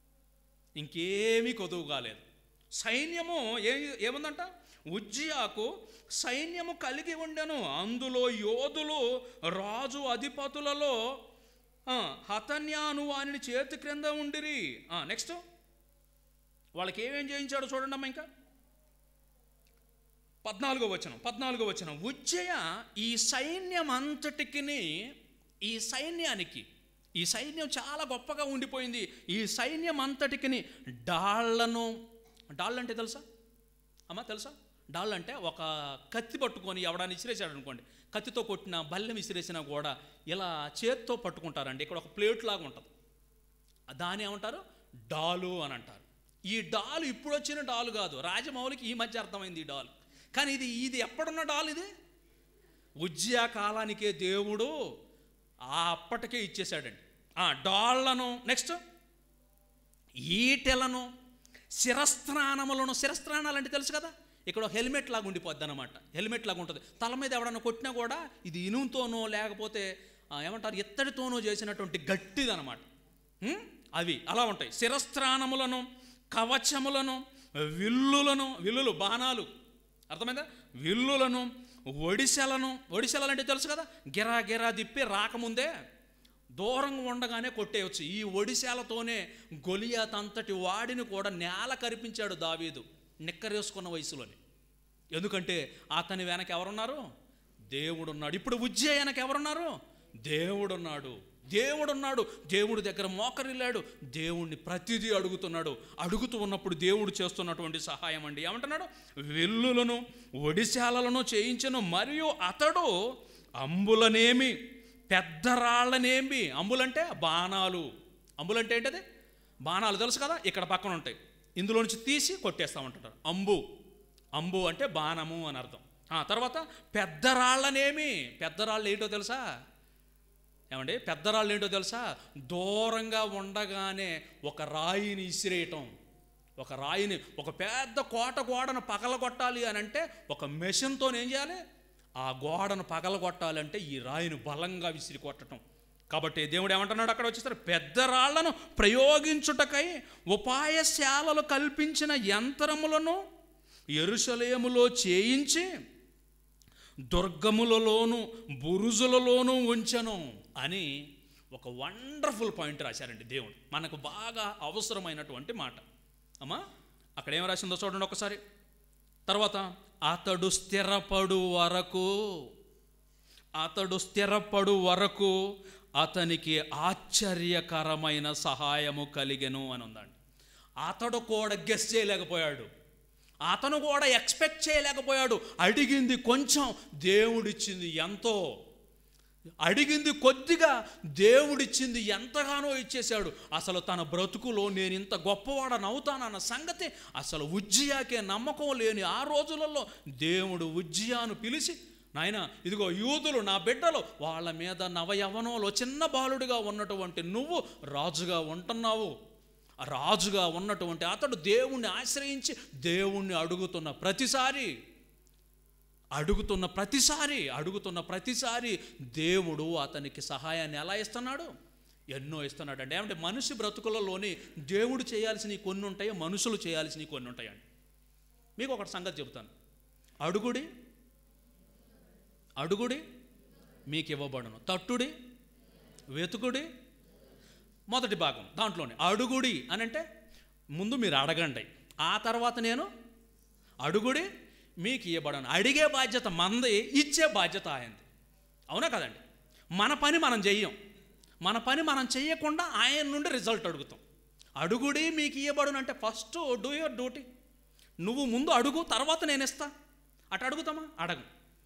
ఇంకేమీ కొదువు కాలేదు సైన్యము ఏ ఏముందంట ఉజ్జియాకు సైన్యము కలిగి ఉండెను అందులో యోధులు రాజు అధిపతులలో ఆ, హతన్యాను వాని చేతి క్రింద ఉండిరి నెక్స్ట్ వాళ్ళకి ఏమేం చేయించాడో చూడండి అమ్మా ఇంకా పద్నాలుగో వచనం పద్నాలుగో వచనం ఉజ్జయ ఈ సైన్యం అంతటికి ఈ సైన్యానికి ఈ సైన్యం చాలా గొప్పగా ఉండిపోయింది ఈ సైన్యం అంతటికి డాళ్లను డాళ్ళు అంటే తెలుసా అమ్మా తెలుసా డాళ్ళు అంటే ఒక కత్తి పట్టుకొని ఎవడాన్ని విసిరేసాడు అనుకోండి కత్తితో కొట్టిన బల్లెం విసిరేసినా కూడా ఇలా చేత్తో పట్టుకుంటారండి ఇక్కడ ఒక ప్లేట్ లాగా ఉంటుంది దాని ఏమంటారు డాలు అని అంటారు ఈ డాలు ఇప్పుడు వచ్చిన డాలు కాదు రాజమౌళికి ఈ మధ్య అర్థమైంది ఈ డాలు కానీ ఇది ఇది ఎప్పుడున్న డాల్ ఇది ఉజ్జయ కాలానికే దేవుడు ఆ అప్పటికే ఇచ్చేశాడండి ఆ డాళ్లను నెక్స్ట్ ఈటెలను శిరస్త్రానములను శిరస్త్రానాలు అంటే తెలుసు కదా ఇక్కడ ఒక హెల్మెట్ లాగా ఉండిపోద్ది అనమాట హెల్మెట్ లాగా ఉంటుంది తల మీద ఎవడన్నా కొట్టినా కూడా ఇది ఇనుముతోనో లేకపోతే ఆ, ఏమంటారు ఇత్తడితోనో చేసినటువంటి గట్టిదనమాట ఉం? అవి అలా ఉంటాయి శిరస్త్రానములను కవచములను విల్లులను విల్లులు బాణాలు అర్థమైందా విల్లులను ఒడిశెలను ఒడిశెలలు అంటే తెలుసు కదా గిరా గిరా తిప్పి రాకముందే దూరంగా ఉండగానే కొట్టేయచ్చు ఈ ఒడిశాలతోనే గొలియాత్ అంతటి వాడిని కూడా నేల కరిపించాడు దావీదు నిక్కరేసుకున్న వయసులోని ఎందుకంటే అతని వెనక ఎవరున్నారు దేవుడున్నాడు ఇప్పుడు ఉజ్జయ వెనక ఎవరున్నారు దేవుడున్నాడు దేవుడున్నాడు దేవుడి దగ్గర మోకరిల్లాడు దేవుణ్ణి ప్రతిదీ అడుగుతున్నాడు అడుగుతూ ఉన్నప్పుడు దేవుడు చేస్తున్నటువంటి సహాయం అండి ఏమంటున్నాడు వెల్లులను ఒడిశాలలను చేయించను మరియు అతడు అంబులనేమి పెద్ద రాళ్ళనేమి అంబులంటే బాణాలు అంబులంటే ఏంటది బాణాలు తెలుసు కదా ఇక్కడ పక్కన ఉంటాయి ఇందులో నుంచి తీసి కొట్టేస్తామంటుంటారు అంబు అంబు అంటే బాణము అని అర్థం ఆ తర్వాత పెద్ద రాళ్ళనేమి పెద్ద రాళ్ళు ఏంటో తెలుసా ఏమండి పెద్ద రాళ్ళు ఏంటో తెలుసా దూరంగా ఉండగానే ఒక రాయిని ఇసిరేయటం ఒక రాయిని ఒక పెద్ద కోట గోడను పగలగొట్టాలి అని అంటే ఒక మెషిన్తో ఏం చేయాలి ఆ గోడను పగలగొట్టాలంటే ఈ రాయిని బలంగా విసిరి కొట్టడం కాబట్టి దేవుడు ఏమంటున్నాడు అక్కడ వచ్చేసరికి పెద్ద రాళ్లను ప్రయోగించుటకై ఉపాయశాలలు కల్పించిన యంత్రములను ఎరుసలేములో చేయించి దుర్గములలోను బురుజులలోనూ ఉంచను అని ఒక వండర్ఫుల్ పాయింట్ రాశారండి దేవుడు మనకు బాగా అవసరమైనటువంటి మాట అమ్మా అక్కడ ఏం రాసిందో చూడండి ఒకసారి తర్వాత అతడు స్థిరపడు వరకు అతడు స్థిరపడు వరకు అతనికి ఆశ్చర్యకరమైన సహాయము కలిగెను అని ఉందండి అతడు కూడా గెస్ చేయలేకపోయాడు అతను కూడా ఎక్స్పెక్ట్ చేయలేకపోయాడు అడిగింది కొంచెం దేవుడిచ్చింది ఎంతో అడిగింది కొద్దిగా దేవుడిచ్చింది ఎంతగానో ఇచ్చేశాడు అసలు తన బ్రతుకులో నేను ఇంత గొప్పవాడని అవుతానన్న సంగతి అసలు ఉజ్జియాకే నమ్మకం లేని ఆ రోజులలో దేవుడు ఉజ్జియాను పిలిచి నాయన ఇదిగో యూదులు నా బిడ్డలు వాళ్ళ మీద నవయవనంలో చిన్న బాలుడిగా ఉన్నటువంటి నువ్వు రాజుగా ఉంటున్నావు రాజుగా ఉన్నటువంటి అతడు దేవుణ్ణి ఆశ్రయించి దేవుణ్ణి అడుగుతున్న ప్రతిసారి అడుగుతున్న ప్రతిసారి అడుగుతున్న ప్రతిసారి దేవుడు అతనికి సహాయాన్ని ఎలా ఇస్తున్నాడు ఎన్నో ఇస్తున్నాడు అంటే ఏమంటే మనిషి బ్రతుకులలోని దేవుడు చేయాల్సినవి కొన్ని ఉంటాయి మనుషులు చేయాల్సినవి కొన్ని ఉంటాయండి మీకు ఒకటి సంగతి చెబుతాను అడుగుడి అడుగుడి మీకు ఇవ్వబడును తట్టుడి వెతుకుడి మొదటి భాగం దాంట్లోనే అడుగుడి అని అంటే ముందు మీరు అడగండి ఆ తర్వాత నేను అడుగుడి మీకు ఇవ్వబడను అడిగే బాధ్యత మంది ఇచ్చే బాధ్యత ఆయనది అవునా కదండి మన పని మనం చెయ్యం మన పని మనం చెయ్యకుండా ఆయన నుండి రిజల్ట్ అడుగుతాం అడుగుడి మీకు ఇవ్వబడును అంటే ఫస్ట్ డూ యువర్ డ్యూటీ నువ్వు ముందు అడుగు తర్వాత నేను ఇస్తా అటు అడుగుతామా అడగం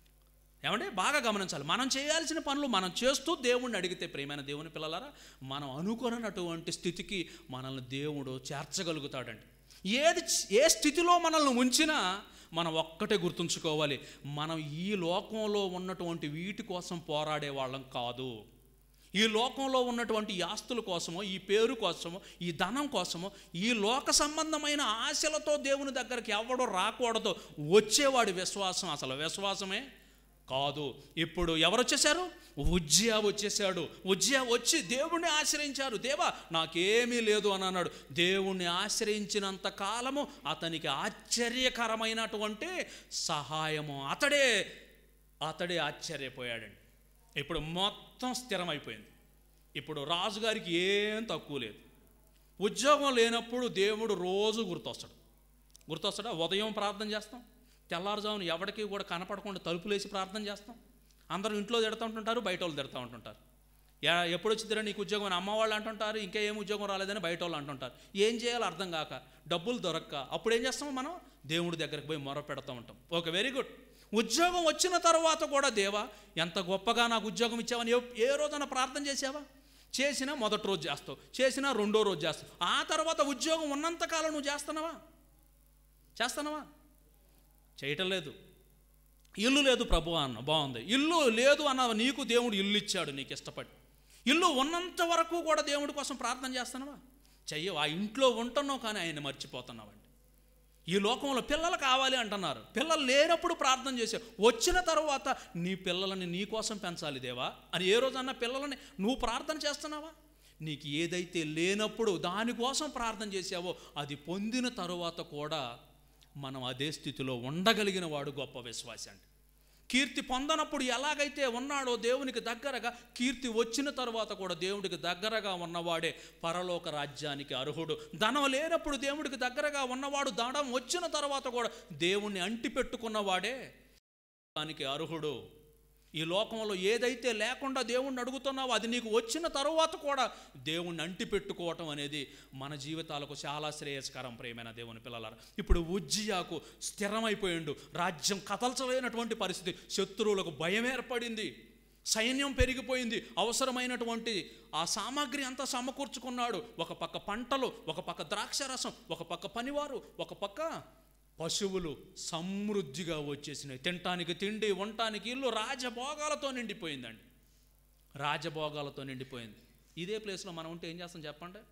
ఏమంటే బాగా గమనించాలి మనం చేయాల్సిన పనులు మనం చేస్తూ దేవుణ్ణి అడిగితే ప్రియమైన దేవుని పిల్లలారా మనం అనుకున్నటువంటి స్థితికి మనల్ని దేవుడు చేర్చగలుగుతాడండి ఏది ఏ స్థితిలో మనల్ని ఉంచినా మనం ఒక్కటే గుర్తుంచుకోవాలి మనం ఈ లోకంలో ఉన్నటువంటి వీటి కోసం పోరాడే వాళ్ళం కాదు ఈ లోకంలో ఉన్నటువంటి ఈ ఆస్తుల కోసమో ఈ పేరు కోసమో ఈ ధనం కోసమో ఈ లోక సంబంధమైన ఆశలతో దేవుని దగ్గరికి ఎవడో రాకూడదు వచ్చేవాడి విశ్వాసం అసలు విశ్వాసమే కాదు ఇప్పుడు ఎవరు వచ్చేసారు ఉజ్జయ వచ్చేసాడు ఉజ్జయ వచ్చి దేవుణ్ణి ఆశ్రయించారు దేవా నాకేమీ లేదు అని అన్నాడు దేవుణ్ణి ఆశ్రయించినంత కాలము అతనికి ఆశ్చర్యకరమైనటువంటి సహాయము అతడే అతడే ఆశ్చర్యపోయాడండి ఇప్పుడు మొత్తం స్థిరమైపోయింది ఇప్పుడు రాజుగారికి ఏం తక్కువ లేదు ఉద్యోగం లేనప్పుడు దేవుడు రోజు గుర్తొస్తాడు గుర్తొస్తాడా ఉదయం ప్రార్థన చేస్తాం తెల్లారుజామున ఎవరికి కూడా కనపడకుండా తలుపులేసి ప్రార్థన చేస్తాం అందరూ ఇంట్లో తిడతా ఉంటుంటారు బయట వాళ్ళు తిడతా ఉంటుంటారు ఎ- ఎప్పుడు వచ్చిద్దరా నీకు ఉద్యోగం అని అమ్మ వాళ్ళు అంటుంటారు ఇంకా ఏం ఉద్యోగం రాలేదని బయట వాళ్ళు అంటుంటారు ఏం చేయాలో అర్థం కాక డబ్బులు దొరక్క అప్పుడు ఏం చేస్తాం మనం దేవుడి దగ్గరికి పోయి మొర పెడతా ఉంటాం ఓకే వెరీ గుడ్ ఉద్యోగం వచ్చిన తర్వాత కూడా దేవా ఎంత గొప్పగా నాకు ఉద్యోగం ఇచ్చావని ఏ- ఏ రోజైనా ప్రార్థన చేసావా చేసినా మొదటి రోజు చేస్తావు చేసినా రెండో రోజు చేస్తావు ఆ తర్వాత ఉద్యోగం ఉన్నంతకాలం నువ్వు చేస్తున్నావా చేస్తున్నావా చేయటం లేదు ఇల్లు లేదు ప్రభు అన్న బాగుంది ఇల్లు లేదు అన్న నీకు దేవుడు ఇల్లు ఇచ్చాడు నీకు ఇష్టపడి ఇల్లు ఉన్నంత వరకు కూడా దేవుడి కోసం ప్రార్థన చేస్తున్నావా చెయ్యవు ఆ ఇంట్లో ఉంటున్నావు కానీ ఆయన మర్చిపోతున్నావండి ఈ లోకంలో పిల్లలు కావాలి అంటున్నారు పిల్లలు లేనప్పుడు ప్రార్థన చేసావు వచ్చిన తర్వాత నీ పిల్లలని నీ కోసం పెంచాలి దేవా అని ఏ రోజన్నా పిల్లలని నువ్వు ప్రార్థన చేస్తున్నావా నీకు ఏదైతే లేనప్పుడు దానికోసం ప్రార్థన చేసావో అది పొందిన తరువాత కూడా మనం అదే స్థితిలో ఉండగలిగిన వాడు గొప్ప విశ్వాసి అండి కీర్తి పొందనప్పుడు ఎలాగైతే ఉన్నాడో దేవునికి దగ్గరగా కీర్తి వచ్చిన తర్వాత కూడా దేవుడికి దగ్గరగా ఉన్నవాడే పరలోక రాజ్యానికి అర్హుడు ధనం లేనప్పుడు దేవుడికి దగ్గరగా ఉన్నవాడు ధనం వచ్చిన తర్వాత కూడా దేవుణ్ణి అంటి పెట్టుకున్నవాడే దానికి అర్హుడు ఈ లోకంలో ఏదైతే లేకుండా దేవుణ్ణి అడుగుతున్నావో అది నీకు వచ్చిన తరువాత కూడా దేవుణ్ణి అంటి పెట్టుకోవటం అనేది మన జీవితాలకు చాలా శ్రేయస్కరం ప్రేమైన దేవుని పిల్లలారా ఇప్పుడు ఉజ్జియాకు స్థిరమైపోయిండు రాజ్యం కదల్చలేనటువంటి పరిస్థితి శత్రువులకు భయం ఏర్పడింది సైన్యం పెరిగిపోయింది అవసరమైనటువంటి ఆ సామాగ్రి అంతా సమకూర్చుకున్నాడు ఒక పక్క పంటలు ఒక పక్క ద్రాక్షరసం ఒక పక్క పనివారు ఒక పక్క పశువులు సమృద్ధిగా వచ్చేసినాయి తినటానికి తిండి వంటానికి ఇల్లు రాజభోగాలతో నిండిపోయిందండి రాజభోగాలతో నిండిపోయింది ఇదే ప్లేస్లో మనం ఉంటే ఏం చేస్తాం చెప్పండి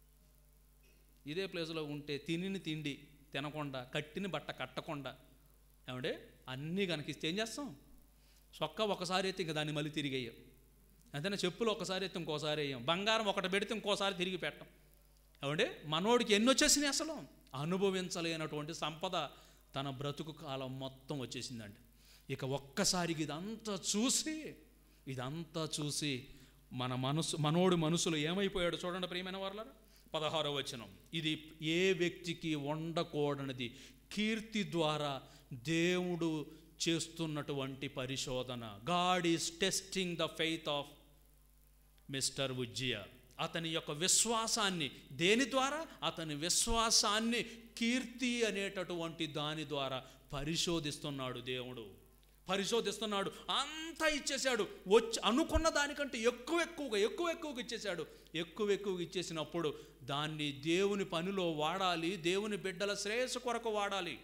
ఇదే ప్లేస్లో ఉంటే తినిని తిండి తినకుండా కట్టిన బట్ట కట్టకుండా ఏమంటే అన్నీ కనిపిస్తే ఏం చేస్తాం చొక్కా ఒకసారి అయితే ఇంక దాన్ని మళ్ళీ తిరిగి వేయం అంతేనా చెప్పులు ఒకసారి అయితే ఇంకోసారి వేయం బంగారం ఒకటి పెడితే ఇంకోసారి తిరిగి పెట్టం ఏమంటే మనోడికి ఎన్ని వచ్చేసినాయి అసలు అనుభవించలేనటువంటి సంపద తన బ్రతుకు కాలం మొత్తం వచ్చేసిందండి ఇక ఒక్కసారికి ఇదంతా చూసి ఇదంతా చూసి మన మనసు మనోడి మనసులో ఏమైపోయాడు చూడండి ప్రియమైన వాళ్ళారా పదహారో వచనం ఇది ఏ వ్యక్తికి ఉండకూడనిది కీర్తి ద్వారా దేవుడు చేస్తున్నటువంటి పరిశోధన God is testing the faith of mister Uzziah అతని యొక్క విశ్వాసాన్ని దేని ద్వారా అతని విశ్వాసాన్ని కీర్తి అనేటటువంటి దాని ద్వారా పరిశోధిస్తున్నాడు దేవుడు పరిశోధిస్తున్నాడు అంతా ఇచ్చేశాడు వచ్చి అనుకున్న దానికంటే ఎక్కువ ఎక్కువగా ఎక్కువ ఎక్కువగా ఇచ్చేశాడు ఎక్కువ ఎక్కువగా ఇచ్చేసినప్పుడు దాన్ని దేవుని పనిలో వాడాలి దేవుని బిడ్డల శ్రేయస్సు కొరకు వాడాలి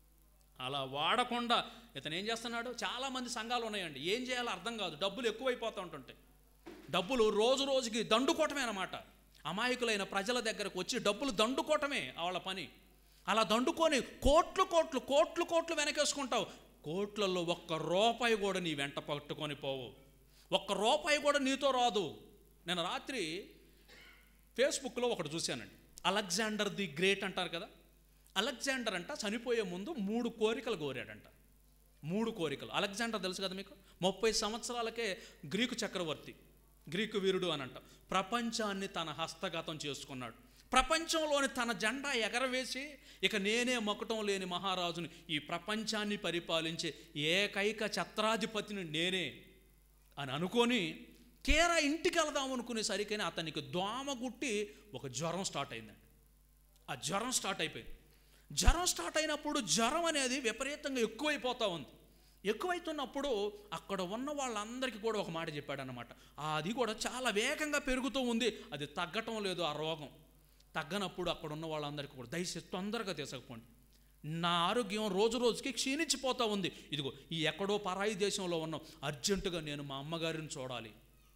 అలా వాడకుండా ఇతను ఏం చేస్తున్నాడు చాలామంది సంఘాలు ఉన్నాయండి ఏం చేయాలో అర్థం కాదు డబ్బులు ఎక్కువైపోతూ ఉంటుంటాయి డబ్బులు రోజు రోజుకి దండుకోవటమే అన్నమాట అమాయకులైన ప్రజల దగ్గరకు వచ్చి డబ్బులు దండుకోవటమే వాళ్ళ పని అలా దండుకొని కోట్లు కోట్లు కోట్లు కోట్లు వెనకేసుకుంటావు కోట్లలో ఒక్క రూపాయి కూడా నీ వెంట పట్టుకొని పోవు ఒక్క రూపాయి కూడా నీతో రాదు నేను రాత్రి ఫేస్బుక్లో ఒకటి చూశానండి అలెగ్జాండర్ ది గ్రేట్ అంటారు కదా అలెగ్జాండర్ అంట చనిపోయే ముందు మూడు కోరికలు కోరాడంట మూడు కోరికలు అలెగ్జాండర్ తెలుసు కదా మీకు ముప్పై సంవత్సరాలకే గ్రీకు చక్రవర్తి గ్రీకు వీరుడు అని అంట ప్రపంచాన్ని తన హస్తగతం చేసుకున్నాడు ప్రపంచంలోని తన జెండా ఎగరవేసి ఇక నేనే మొక్కటం లేని మహారాజుని ఈ ప్రపంచాన్ని పరిపాలించే ఏకైక ఛత్రాధిపతిని నేనే అని అనుకొని కేరా ఇంటికి వెళదాం అనుకునేసరికైనా అతనికి దోమ గుట్టి ఒక జ్వరం స్టార్ట్ అయిందండి ఆ జ్వరం స్టార్ట్ అయిపోయింది జ్వరం స్టార్ట్ అయినప్పుడు జ్వరం అనేది విపరీతంగా ఎక్కువైపోతూ ఉంది ఎక్కువైతున్నప్పుడు అక్కడ ఉన్న వాళ్ళందరికీ కూడా ఒక మాట చెప్పాడనమాట అది కూడా చాలా వేగంగా పెరుగుతూ ఉంది అది తగ్గటం లేదు ఆ రోగం తగ్గనప్పుడు అక్కడ ఉన్న వాళ్ళందరికీ కూడా దయచేసి తొందరగా తీసుకుపోండి నా ఆరోగ్యం రోజు రోజుకి క్షీణించిపోతూ ఉంది ఇదిగో ఈ ఎక్కడో పరాయి దేశంలో ఉన్నాం అర్జెంటుగా నేను మా అమ్మగారిని చూడాలి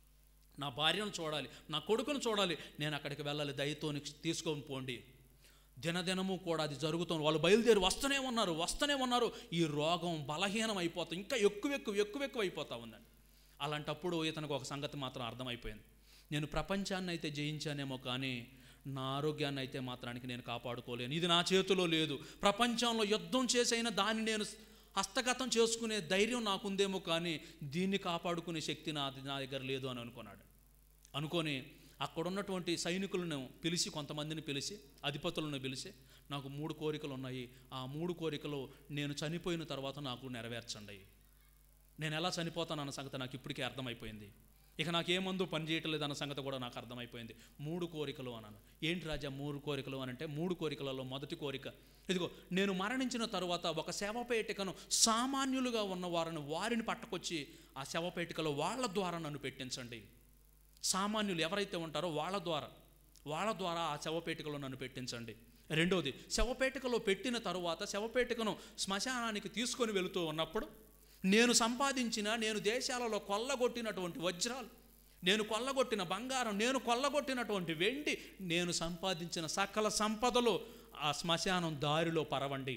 నా భార్యను చూడాలి నా కొడుకును చూడాలి నేను అక్కడికి వెళ్ళాలి దయతోని తీసుకొని పోండి దినదినము కూడా అది జరుగుతుంది వాళ్ళు బయలుదేరి వస్తూనే ఉన్నారు వస్తూనే ఉన్నారు ఈ రోగం బలహీనం అయిపోతుంది ఇంకా ఎక్కువ ఎక్కువ ఎక్కువ ఎక్కువ అయిపోతూ ఉందండి అలాంటప్పుడు ఇతనికి ఒక సంగతి మాత్రం అర్థమైపోయింది నేను ప్రపంచాన్ని అయితే జయించానేమో కానీ నా ఆరోగ్యాన్ని అయితే మాత్రానికి నేను కాపాడుకోలేను ఇది నా చేతిలో లేదు ప్రపంచంలో యుద్ధం చేసైనా దాన్ని నేను హస్తగతం చేసుకునే ధైర్యం నాకుందేమో కానీ దీన్ని కాపాడుకునే శక్తి నా నా దగ్గర లేదు అని అనుకున్నాడు అనుకొని అక్కడ ఉన్నటువంటి సైనికులను పిలిచి కొంతమందిని పిలిచి అధిపతులను పిలిచి నాకు మూడు కోరికలు ఉన్నాయి ఆ మూడు కోరికలు నేను చనిపోయిన తర్వాత నాకు నెరవేర్చండి నేను ఎలా చనిపోతానన్న సంగతి నాకు ఇప్పటికే అర్థమైపోయింది ఇక నాకు ఏ మందు పని చేయట్లేదు అన్న సంగతి కూడా నాకు అర్థమైపోయింది మూడు కోరికలు అన్నాను ఏంటి రాజా మూడు కోరికలు అని అంటే మూడు కోరికలలో మొదటి కోరిక ఇదిగో నేను మరణించిన తరువాత ఒక శవపేటికను సామాన్యులుగా ఉన్న వారిని వారిని పట్టుకొచ్చి ఆ శవపేటికలో వాళ్ళ ద్వారా నన్ను పెట్టించండి సామాన్యులు ఎవరైతే ఉంటారో వాళ్ళ ద్వారా వాళ్ళ ద్వారా ఆ శవపేటికలో నన్ను పెట్టించండి రెండవది శవపేటికలో పెట్టిన తరువాత శవపేటికను శ్మశానానికి తీసుకొని వెళుతూ ఉన్నప్పుడు నేను సంపాదించిన నేను దేశాలలో కొల్లగొట్టినటువంటి వజ్రాలు నేను కొల్లగొట్టిన బంగారం నేను కొల్లగొట్టినటువంటి వెండి నేను సంపాదించిన సకల సంపదలు ఆ శ్మశానం దారిలో పరవండి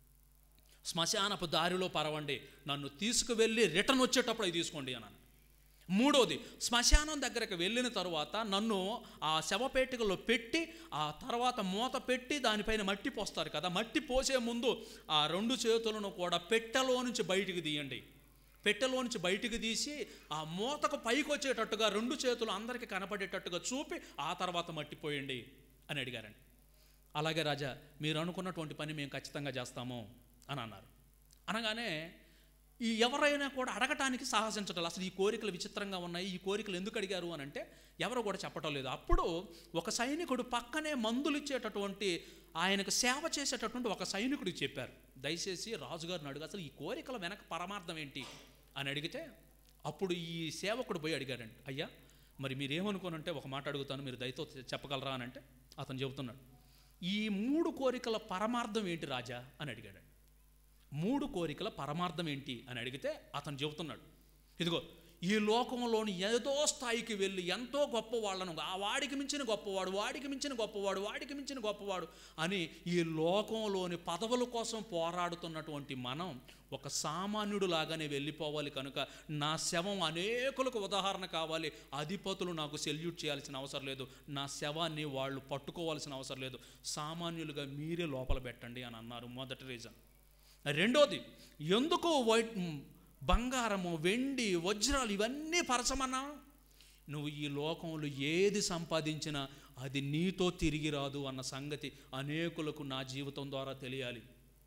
శ్మశానపు దారిలో పరవండి నన్ను తీసుకువెళ్ళి రిటర్న్ వచ్చేటప్పుడు అవి తీసుకోండి అన్నాను మూడోది శ్మశానం దగ్గరకు వెళ్ళిన తర్వాత నన్ను ఆ శవపేటికలో పెట్టి ఆ తర్వాత మూత పెట్టి దానిపైన మట్టి పోస్తారు కదా మట్టి పోసే ముందు ఆ రెండు చేతులను కూడా పెట్టెలో నుంచి బయటికి తీయండి పెట్టెలోంచి బయటికి తీసి ఆ మూతకు పైకి వచ్చేటట్టుగా రెండు చేతులు అందరికీ కనపడేటట్టుగా చూపి ఆ తర్వాత మట్టిపోయండి అని అడిగారండి అలాగే రాజా మీరు అనుకున్నటువంటి పని మేము ఖచ్చితంగా చేస్తాము అని అన్నారు అనగానే ఈ ఎవరైనా కూడా అడగటానికి సాహసించటం అసలు ఈ కోరికలు విచిత్రంగా ఉన్నాయి ఈ కోరికలు ఎందుకు అడిగారు అని అంటే ఎవరు కూడా చెప్పటం లేదు అప్పుడు ఒక సైనికుడు పక్కనే మందులు ఇచ్చేటటువంటి ఆయనకు సేవ చేసేటటువంటి ఒక సైనికుడికి చెప్పారు దయచేసి రాజుగారిని అడుగు అసలు ఈ కోరికల వెనక పరమార్థం ఏంటి అని అడిగితే అప్పుడు ఈ సేవకుడు పోయి అడిగాడండి అయ్యా మరి మీరేమనుకోనంటే ఒక మాట అడుగుతాను మీరు దయతో చెప్పగలరా అని అంటే అతను చెబుతున్నాడు ఈ మూడు కోరికల పరమార్థం ఏంటి రాజా అని అడిగాడు మూడు కోరికల పరమార్థం ఏంటి అని అడిగితే అతను చెబుతున్నాడు ఇదిగో ఈ లోకంలోని ఏదో స్థాయికి వెళ్ళి ఎంతో గొప్ప వాళ్ళను ఆ వాడికి మించిన గొప్పవాడు వాడికి మించిన గొప్పవాడు వాడికి మించిన గొప్పవాడు అని ఈ లోకంలోని పదవుల కోసం పోరాడుతున్నటువంటి మనం ఒక సామాన్యుడు లాగానే వెళ్ళిపోవాలి కనుక నా శవం అనేకులకు ఉదాహరణ కావాలి అధిపతులు నాకు సెల్యూట్ చేయాల్సిన అవసరం లేదు నా శవాన్ని వాళ్ళు పట్టుకోవాల్సిన అవసరం లేదు సామాన్యులుగా మీరే లోపల పెట్టండి అని అన్నారు మొదటి రీజన్ రెండోది ఎందుకు వైట్ బంగారము వెండి వజ్రాలు ఇవన్నీ పరచమన్నా నువ్వు ఈ లోకంలో ఏది సంపాదించినా అది నీతో తిరిగి రాదు అన్న సంగతి అనేకులకు నా జీవితం ద్వారా తెలియాలి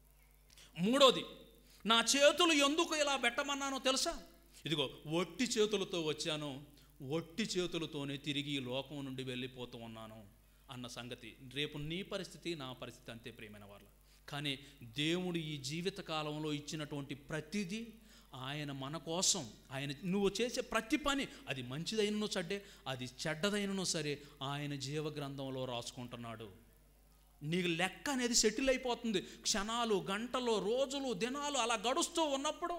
మూడోది నా చేతులు ఎందుకు ఇలా పెట్టమన్నానో తెలుసా ఇదిగో ఒట్టి చేతులతో వచ్చాను ఒట్టి చేతులతోనే తిరిగి ఈ లోకం నుండి వెళ్ళిపోతూ ఉన్నాను అన్న సంగతి రేపు నీ పరిస్థితి నా పరిస్థితి అంతే ప్రియమైన వాళ్ళ కానీ దేవుడు ఈ జీవిత కాలంలో ఇచ్చినటువంటి ప్రతిదీ ఆయన మన కోసం ఆయన నువ్వు చేసే ప్రతి పని అది మంచిదైనను చెడ్డే అది చెడ్డదైనను సరే ఆయన జీవ గ్రంథంలో రాసుకుంటున్నాడు నీకు లెక్క అనేది సెటిల్ అయిపోతుంది క్షణాలు గంటలు రోజులు దినాలు అలా గడుస్తూ ఉన్నప్పుడు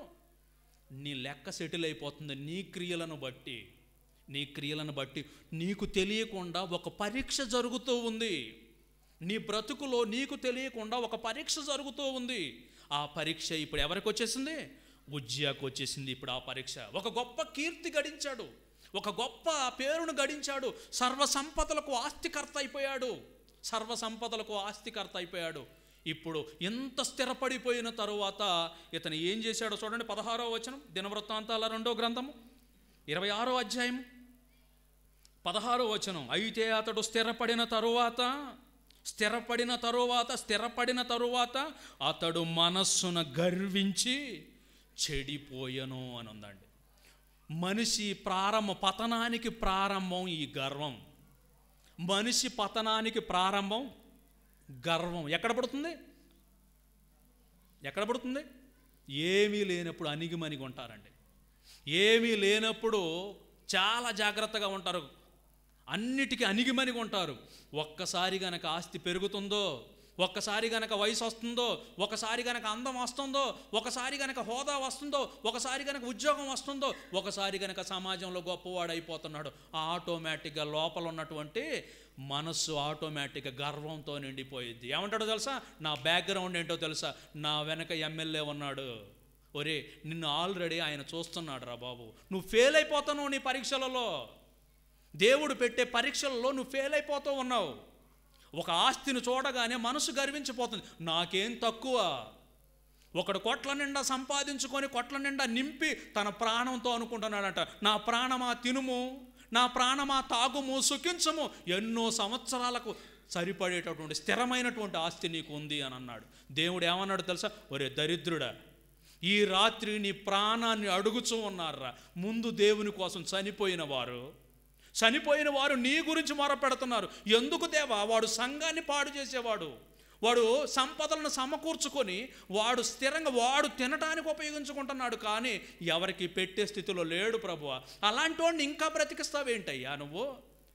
నీ లెక్క సెటిల్ అయిపోతుంది నీ క్రియలను బట్టి నీ క్రియలను బట్టి నీకు తెలియకుండా ఒక పరీక్ష జరుగుతూ ఉంది నీ బ్రతుకులో నీకు తెలియకుండా ఒక పరీక్ష జరుగుతూ ఉంది ఆ పరీక్ష ఇప్పుడు ఎవరికి వచ్చేసింది ఉజ్జాకు వచ్చేసింది ఇప్పుడు ఆ పరీక్ష ఒక గొప్ప కీర్తి గడించాడు ఒక గొప్ప పేరును గడించాడు సర్వ సంపదలకు ఆస్తికర్త అయిపోయాడు సర్వ సంపదలకు ఆస్తికర్త అయిపోయాడు ఇప్పుడు ఎంత స్థిరపడిపోయిన తరువాత ఇతను ఏం చేశాడో చూడండి పదహారో వచనం దినవృత్తాంతాల రెండో గ్రంథము ఇరవై ఆరో అధ్యాయం పదహారో వచనం అయితే అతడు స్థిరపడిన తరువాత స్థిరపడిన తరువాత స్థిరపడిన తరువాత అతడు మనస్సున గర్వించి చెడిపోయను అని ఉందండి మనిషి ప్రారంభం పతనానికి ప్రారంభం ఈ గర్వం మనిషి పతనానికి ప్రారంభం గర్వం ఎక్కడ పడుతుంది ఎక్కడ పడుతుంది ఏమీ లేనప్పుడు అణిగిమణిగి ఉంటారండి ఏమీ లేనప్పుడు చాలా జాగ్రత్తగా ఉంటారు అన్నిటికీ అణిగిమణిగి ఉంటారు ఒక్కసారి గనక ఆస్తి పెరుగుతుందో ఒక్కసారి గనక వయసు వస్తుందో ఒకసారి గనక అందం వస్తుందో ఒకసారి గనక హోదా వస్తుందో ఒకసారి గనక ఉద్యోగం వస్తుందో ఒకసారి గనక సమాజంలో గొప్పవాడు అయిపోతున్నాడు ఆటోమేటిక్గా లోపల ఉన్నటువంటి మనస్సు ఆటోమేటిక్గా గర్వంతో నిండిపోయింది ఏమంటాడో తెలుసా నా బ్యాక్గ్రౌండ్ ఏంటో తెలుసా నా వెనక ఎమ్మెల్యే ఉన్నాడు ఒరే నిన్ను ఆల్రెడీ ఆయన చూస్తున్నాడు రా బాబు నువ్వు ఫెయిల్ అయిపోతావు నీ పరీక్షలలో దేవుడు పెట్టే పరీక్షలలో నువ్వు ఫెయిల్ అయిపోతూ ఉన్నావు ఒక ఆస్తిని చూడగానే మనసు గర్వించిపోతుంది నాకేం తక్కువ ఒకడు కొట్ల నిండా సంపాదించుకొని కొట్ల నిండా నింపి తన ప్రాణంతో అనుకుంటున్నాడట నా ప్రాణమా తినుము నా ప్రాణమా తాగుము సుఖించము ఎన్నో సంవత్సరాలకు సరిపడేటటువంటి స్థిరమైనటువంటి ఆస్తి నీకు ఉంది అని అన్నాడు దేవుడు ఏమన్నాడు తెలుసా ఒరే దరిద్రుడా ఈ రాత్రి నీ ప్రాణాన్ని అడుగుచూ ఉన్నారా ముందు దేవుని కోసం చనిపోయిన వారు చనిపోయిన వారు నీ గురించి మొరపెడుతున్నారు ఎందుకు దేవా వాడు సంఘాన్ని పాడు చేసేవాడు వాడు సంపదలను సమకూర్చుకొని వాడు స్థిరంగా వాడు తినటానికి ఉపయోగించుకుంటున్నాడు కానీ ఎవరికి పెట్టే స్థితిలో లేడు ప్రభువ అలాంటి వాడిని ఇంకా బ్రతికిస్తావేంటయ్యా నువ్వు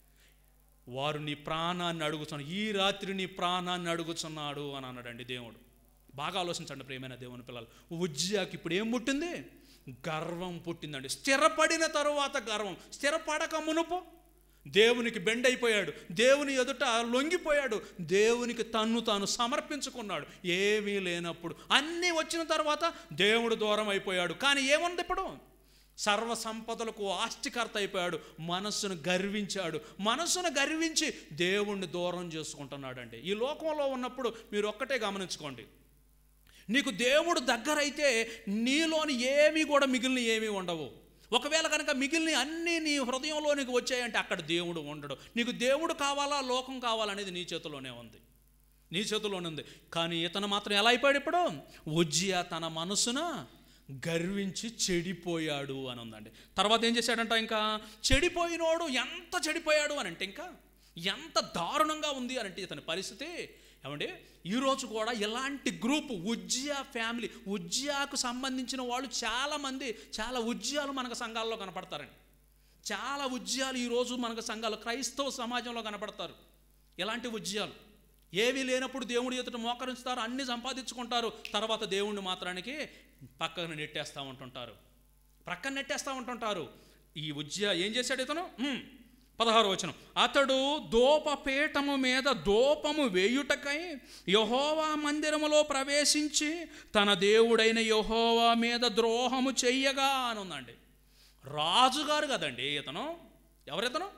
వారు నీ ప్రాణాన్ని అడుగుతున్నాడు ఈ రాత్రి నీ ప్రాణాన్ని అడుగుతున్నాడు అని అన్నాడండి దేవుడు బాగా ఆలోచించండి ప్రియమైన దేవుని పిల్లలు ఉజ్జాకి ఇప్పుడు ఏం పుట్టింది గర్వం పుట్టిందండి స్థిరపడిన తరువాత గర్వం స్థిరపడక మునుపు దేవునికి బెండైపోయాడు దేవుని ఎదుట లొంగిపోయాడు దేవునికి తన్ను తాను సమర్పించుకున్నాడు ఏమీ లేనప్పుడు అన్నీ వచ్చిన తర్వాత దేవుడు దూరం అయిపోయాడు కానీ ఏముంది ఇప్పుడు సర్వ సంపదలకు ఆస్తికర్త అయిపోయాడు మనస్సును గర్వించాడు మనస్సును గర్వించి దేవుణ్ణి దూరం చేసుకుంటున్నాడండి ఈ లోకంలో ఉన్నప్పుడు మీరు ఒక్కటే గమనించుకోండి నీకు దేవుడు దగ్గరైతే నీలోని ఏమీ కూడా మిగిలిన ఏమీ ఉండవు ఒకవేళ కనుక మిగిలిన అన్నీ నీ హృదయంలోనికి వచ్చాయంటే అక్కడ దేవుడు ఉండడు నీకు దేవుడు కావాలా లోకం కావాలనేది నీ చేతిలోనే ఉంది నీ చేతిలోనే ఉంది కానీ ఇతను మాత్రం ఎలా అయిపోయాడు ఇప్పుడు ఉజ్జియా తన మనసున గర్వించి చెడిపోయాడు అని ఉందండి తర్వాత ఏం చేశాడంట ఇంకా చెడిపోయినోడు ఎంత చెడిపోయాడు అని అంటే ఇంకా ఎంత దారుణంగా ఉంది అని అంటే ఇతని పరిస్థితి ఏమండి ఈరోజు కూడా ఇలాంటి గ్రూప్ ఉజ్జియా ఫ్యామిలీ ఉజ్జియాకు సంబంధించిన వాళ్ళు చాలామంది చాలా ఉజ్జియాలు మనకు సంఘాల్లో కనపడతారండి చాలా ఉజ్జయాలు ఈరోజు మనకు సంఘాలు క్రైస్తవ సమాజంలో కనపడతారు ఎలాంటి ఉజ్జయాలు ఏవి లేనప్పుడు దేవుడి ఎదుట మోకరించుతారు అన్ని సంపాదించుకుంటారు తర్వాత దేవుణ్ణి మాత్రానికి పక్కన నెట్టేస్తూ ఉంటుంటారు ప్రక్కన నెట్టేస్తూ ఉంటుంటారు ఈ ఉజ్జయ ఏం చేశాడు ఇతను ఉమ్, పదహారు వచనం అతడు దోపపీఠము మీద దోపము వేయుటకై యహోవా మందిరములో ప్రవేశించి తన దేవుడైన యహోవా మీద ద్రోహము చెయ్యగా అని ఉందండి రాజుగారు కదండి ఇతను ఎవరితను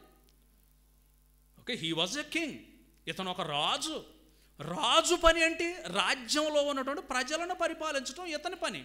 okay he was a king ఇతను ఒక రాజు రాజు పని ఏంటి రాజ్యంలో ఉన్నటువంటి ప్రజలను పరిపాలించడం ఇతని పని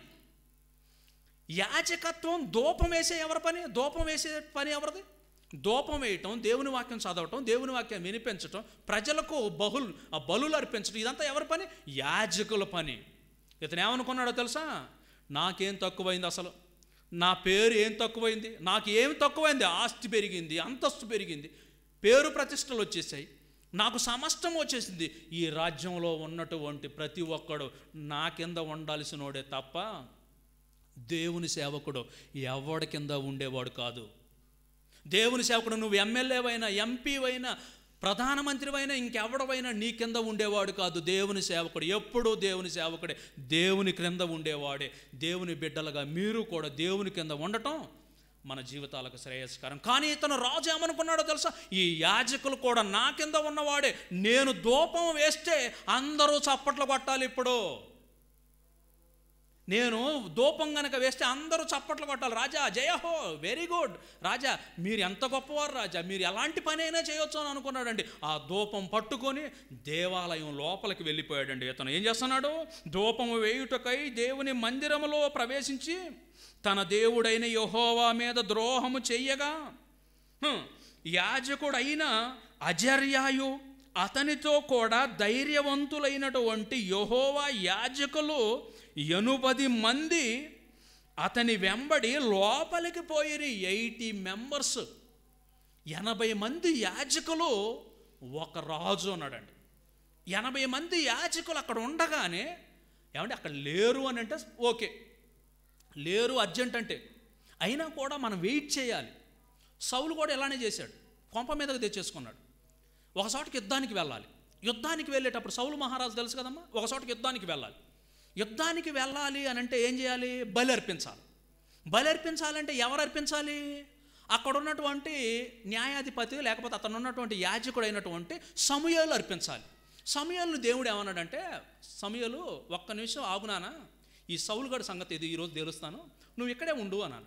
యాచకత్వం దూపం వేసే ఎవరి పని దూపం వేసే పని ఎవరిది దూపం వేయటం దేవుని వాక్యం చదవటం దేవుని వాక్యం వినిపించటం ప్రజలకు బహుల్ ఆ బలులు అర్పించడం ఇదంతా ఎవరి పని యాజకుల పని ఇతను ఏమనుకున్నాడో తెలుసా నాకేం తక్కువైంది అసలు నా పేరు ఏం తక్కువైంది నాకు ఏం తక్కువైంది ఆస్తి పెరిగింది అంతస్తు పెరిగింది పేరు ప్రతిష్టలు వచ్చేసాయి నాకు సమస్తం వచ్చేసింది ఈ రాజ్యంలో ఉన్నటువంటి ప్రతి ఒక్కడు నా కింద ఉండాల్సినోడే తప్ప దేవుని సేవకుడు ఎవడి కింద ఉండేవాడు కాదు దేవుని సేవకుడు నువ్వు ఎమ్మెల్యేవైనా ఎంపీవైనా ప్రధానమంత్రివైనా ఇంకెవడవైనా నీ కింద ఉండేవాడు కాదు దేవుని సేవకుడు ఎప్పుడూ దేవుని సేవకుడే దేవుని క్రింద ఉండేవాడే దేవుని బిడ్డలుగా మీరు కూడా దేవుని కింద ఉండటం మన జీవితాలకు శ్రేయస్కరం కానీ ఇతను రాజు ఏమనుకున్నాడో తెలుసా ఈ యాజకులు కూడా నా కింద ఉన్నవాడే నేను దూపం వేస్తే అందరూ చప్పట్లు కొట్టాలి ఇప్పుడు నేను దూపం గనక వేస్తే అందరూ చప్పట్లు కొట్టాలి రాజా జయహో వెరీ గుడ్ రాజా మీరు ఎంత గొప్పవారు రాజా మీరు ఎలాంటి పని అయినా చేయొచ్చు అని అనుకున్నాడండి ఆ దూపం పట్టుకొని దేవాలయం లోపలికి వెళ్ళిపోయాడండి ఇతను ఏం చేస్తున్నాడు దూపం వేయుటకై దేవుని మందిరములో ప్రవేశించి తన దేవుడైన యహోవా మీద ద్రోహము చెయ్యగా హ్మ్, యాజకుడైన అజర్యాయు అతనితో కూడా ధైర్యవంతులైనటువంటి యహోవా యాజకులు ఎనుపది మంది అతని వెంబడి లోపలికి పోయిరి ఎయిటీ మెంబర్స్ ఎనభై మంది యాజకులు ఒక రాజు అన్నాడండి ఎనభై మంది యాజకులు అక్కడ ఉండగానే ఏమంటే అక్కడ లేరు అని అంటే ఓకే లేరు అర్జెంట్ అంటే అయినా కూడా మనం వెయిట్ చేయాలి సౌలు కూడా ఇలానే చేశాడు కొంప మీదకి తెచ్చేసుకున్నాడు ఒక చోటకి యుద్ధానికి వెళ్ళాలి యుద్ధానికి వెళ్ళేటప్పుడు సౌలు మహారాజు తెలుసు కదమ్మా ఒక చోటకి యుద్ధానికి వెళ్ళాలి యుద్ధానికి వెళ్ళాలి అని అంటే ఏం చేయాలి బలి అర్పించాలి బలి అర్పించాలంటే ఎవరు అర్పించాలి అక్కడ ఉన్నటువంటి న్యాయాధిపతి లేకపోతే అతను ఉన్నటువంటి యాజకుడు అయినటువంటి సమయాలు అర్పించాలి సమయాలను దేవుడు ఏమన్నాడంటే సమయాలు ఒక్క నిమిషం ఆగునానా ఈ సౌలుగడు సంగతి ఇది ఈరోజు తెలుస్తాను నువ్వు ఇక్కడే ఉండు అన్నాను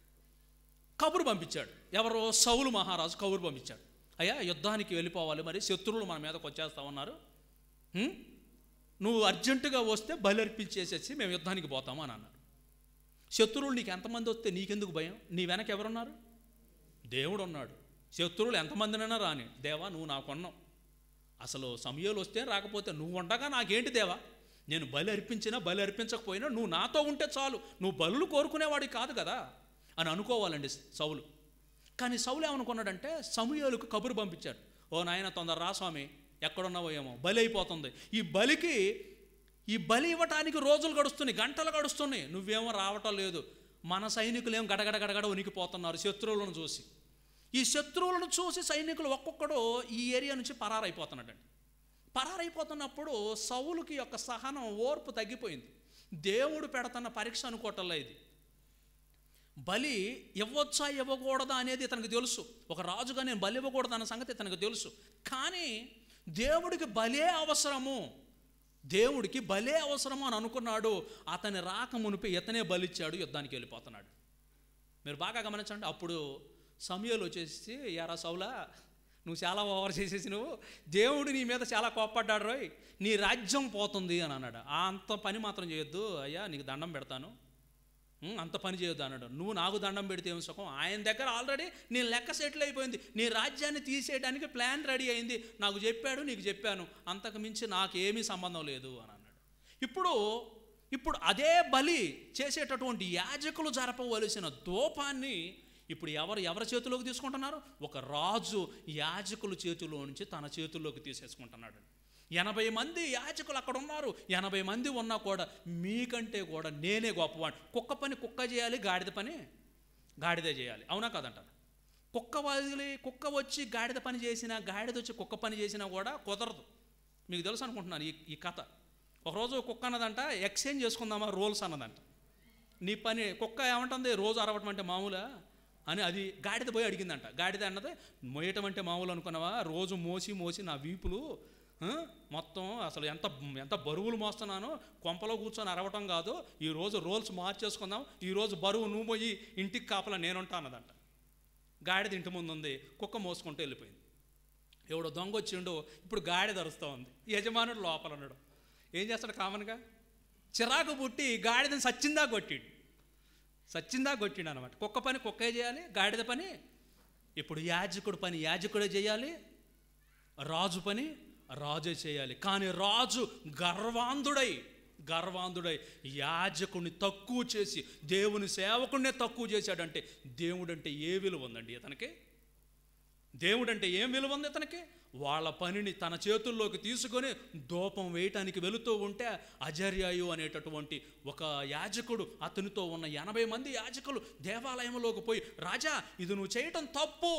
కబురు పంపించాడు ఎవరో సౌలు మహారాజు కబురు పంపించాడు అయ్యా యుద్ధానికి వెళ్ళిపోవాలి మరి శత్రువులు మన మీదకి వచ్చేస్తా ఉన్నారు హ్మ్? నువ్వు అర్జెంటుగా వస్తే బలి అర్పించేసేసి మేము యుద్ధానికి పోతాము అని అన్నారు శత్రువులు నీకు ఎంతమంది వస్తే నీకెందుకు భయం నీ వెనక ఎవరున్నారు దేవుడు ఉన్నాడు శత్రువులు ఎంతమందినైనా రాని దేవా నువ్వు నాకున్నావు అసలు సమయాలు వస్తే రాకపోతే నువ్వు ఉండగా నాకేంటి దేవా నేను బలి అర్పించినా బలి అర్పించకపోయినా నువ్వు నాతో ఉంటే చాలు నువ్వు బలులు కోరుకునేవాడి కాదు కదా అని అనుకోవాలండి సౌలు కానీ సౌలు ఏమనుకున్నాడంటే సమయాలకు కబురు పంపించాడు ఓ నాయన తొందర రా స్వామి ఎక్కడున్నావో ఏమో బలి అయిపోతుంది ఈ బలికి ఈ బలి ఇవ్వటానికి రోజులు గడుస్తున్నాయి గంటలు గడుస్తున్నాయి నువ్వేమో రావటం లేదు మన సైనికులు ఏం గడగడ గడగడ ఉనికిపోతున్నారు శత్రువులను చూసి ఈ శత్రువులను చూసి సైనికులు ఒక్కొక్కడు ఈ ఏరియా నుంచి పరారైపోతున్నాడండి పరారైపోతున్నప్పుడు సౌలుకి యొక్క సహనం ఓర్పు తగ్గిపోయింది దేవుడు పెడుతున్న పరీక్ష అనుకోవటంలో ఇది బలి ఇవ్వచ్చా ఇవ్వకూడదా అనేది ఇతనికి తెలుసు ఒక రాజుగా నేను బలి ఇవ్వకూడదు అన్న సంగతి ఇతనికి తెలుసు కానీ దేవుడికి బలే అవసరము దేవుడికి బలే అవసరము అని అనుకున్నాడు అతని రాక మునిపి ఇతనే బలిచ్చాడు యుద్ధానికి వెళ్ళిపోతున్నాడు మీరు బాగా గమనించండి అప్పుడు సమయాలు వచ్చేసి యారా సౌలా నువ్వు చాలా ఓవర్ చేసేసి నువ్వు దేవుడు నీ మీద చాలా కోప్పడ్డాడు రోయ్ నీ రాజ్యం పోతుంది అని అన్నాడు ఆ అంత పని మాత్రం చేయొద్దు అయ్యా నీకు దండం పెడతాను ఉం, అంత పని చేయొద్దు అన్నాడు నువ్వు నాకు దండం పెడితే ఏం సుఖం ఆయన దగ్గర ఆల్రెడీ నీ లెక్క సెటిల్ అయిపోయింది నీ రాజ్యాన్ని తీసేయడానికి ప్లాన్ రెడీ అయింది నాకు చెప్పాడు నీకు చెప్పాను అంతకు మించి నాకేమీ సంబంధం లేదు అని అన్నాడు ఇప్పుడు ఇప్పుడు అదే బలి చేసేటటువంటి యాజకులు జరపవలసిన దూపాన్ని ఇప్పుడు ఎవరు ఎవరి చేతిలోకి తీసుకుంటున్నారు ఒక రాజు యాజకుల చేతిలో నుంచి తన చేతుల్లోకి తీసేసుకుంటున్నాడు ఎనభై మంది యాజకులు అక్కడ ఉన్నారు ఎనభై మంది ఉన్నా కూడా మీకంటే కూడా నేనే గొప్పవాడు కుక్క పని కుక్క చేయాలి గాడిద పని గాడిదే చేయాలి అవునా కాదంటారు కుక్క వదిలి కుక్క వచ్చి గాడిద పని చేసినా గాడిద వచ్చి కుక్క పని చేసినా కూడా కుదరదు మీకు తెలుసు అనుకుంటున్నాను ఈ ఈ కథ ఒకరోజు కుక్క అన్నదంట ఎక్స్చేంజ్ చేసుకుందామా రోల్స్ అన్నదంట నీ పని కుక్క ఏమంటుంది రోజు అరవటం అంటే మామూలా అని అది గాడిద పోయి అడిగిందంట గాడిద అన్నది మోయటం అంటే మామూలు అనుకున్నావా రోజు మోసి మోసి నా వీపులు ఆ, మొత్తం అసలు ఎంత ఎంత బరువులు మోస్తున్నానో కొంపలో కూర్చొని అరవటం కాదు ఈరోజు రోల్స్ మార్చేసుకుందాం ఈరోజు బరువు నువ్వు పోయి ఇంటికి కాపలా నేనుంటా అన్నదంట గాడిద ఇంటి ముందు ఉంది కుక్క మోసుకుంటూ వెళ్ళిపోయింది ఎవడో దొంగ వచ్చిండో ఇప్పుడు గాడిద అరుస్తూ ఉంది యజమానుడు లోపల ఉన్నాడు ఏం చేస్తాడు కామన్గా చిరాకు పుట్టి గాడిదని సచ్చిందా కొట్టిడు సచ్చిందా కొట్టిండు అనమాట కుక్క పని కుక్కే చేయాలి గాడిద పని ఇప్పుడు యాజకుడు పని యాజకుడే చేయాలి రాజు పని రాజే చేయాలి కానీ రాజు గర్వాంధుడై గర్వాంధుడై యాజకుడిని తక్కువ చేసి దేవుని సేవకుడినే తక్కువ చేశాడంటే దేవుడంటే ఏ విలువ ఉందండి ఇతనికి దేవుడంటే ఏం విలువ ఉంది ఇతనికి వాళ్ళ పనిని తన చేతుల్లోకి తీసుకొని దూపం వేయటానికి వెళుతూ ఉంటే అజర్యాయు అనేటటువంటి ఒక యాజకుడు అతనితో ఉన్న ఎనభై మంది యాజకులు దేవాలయంలోకి పోయి రాజా ఇది నువ్వు చేయటం తప్పు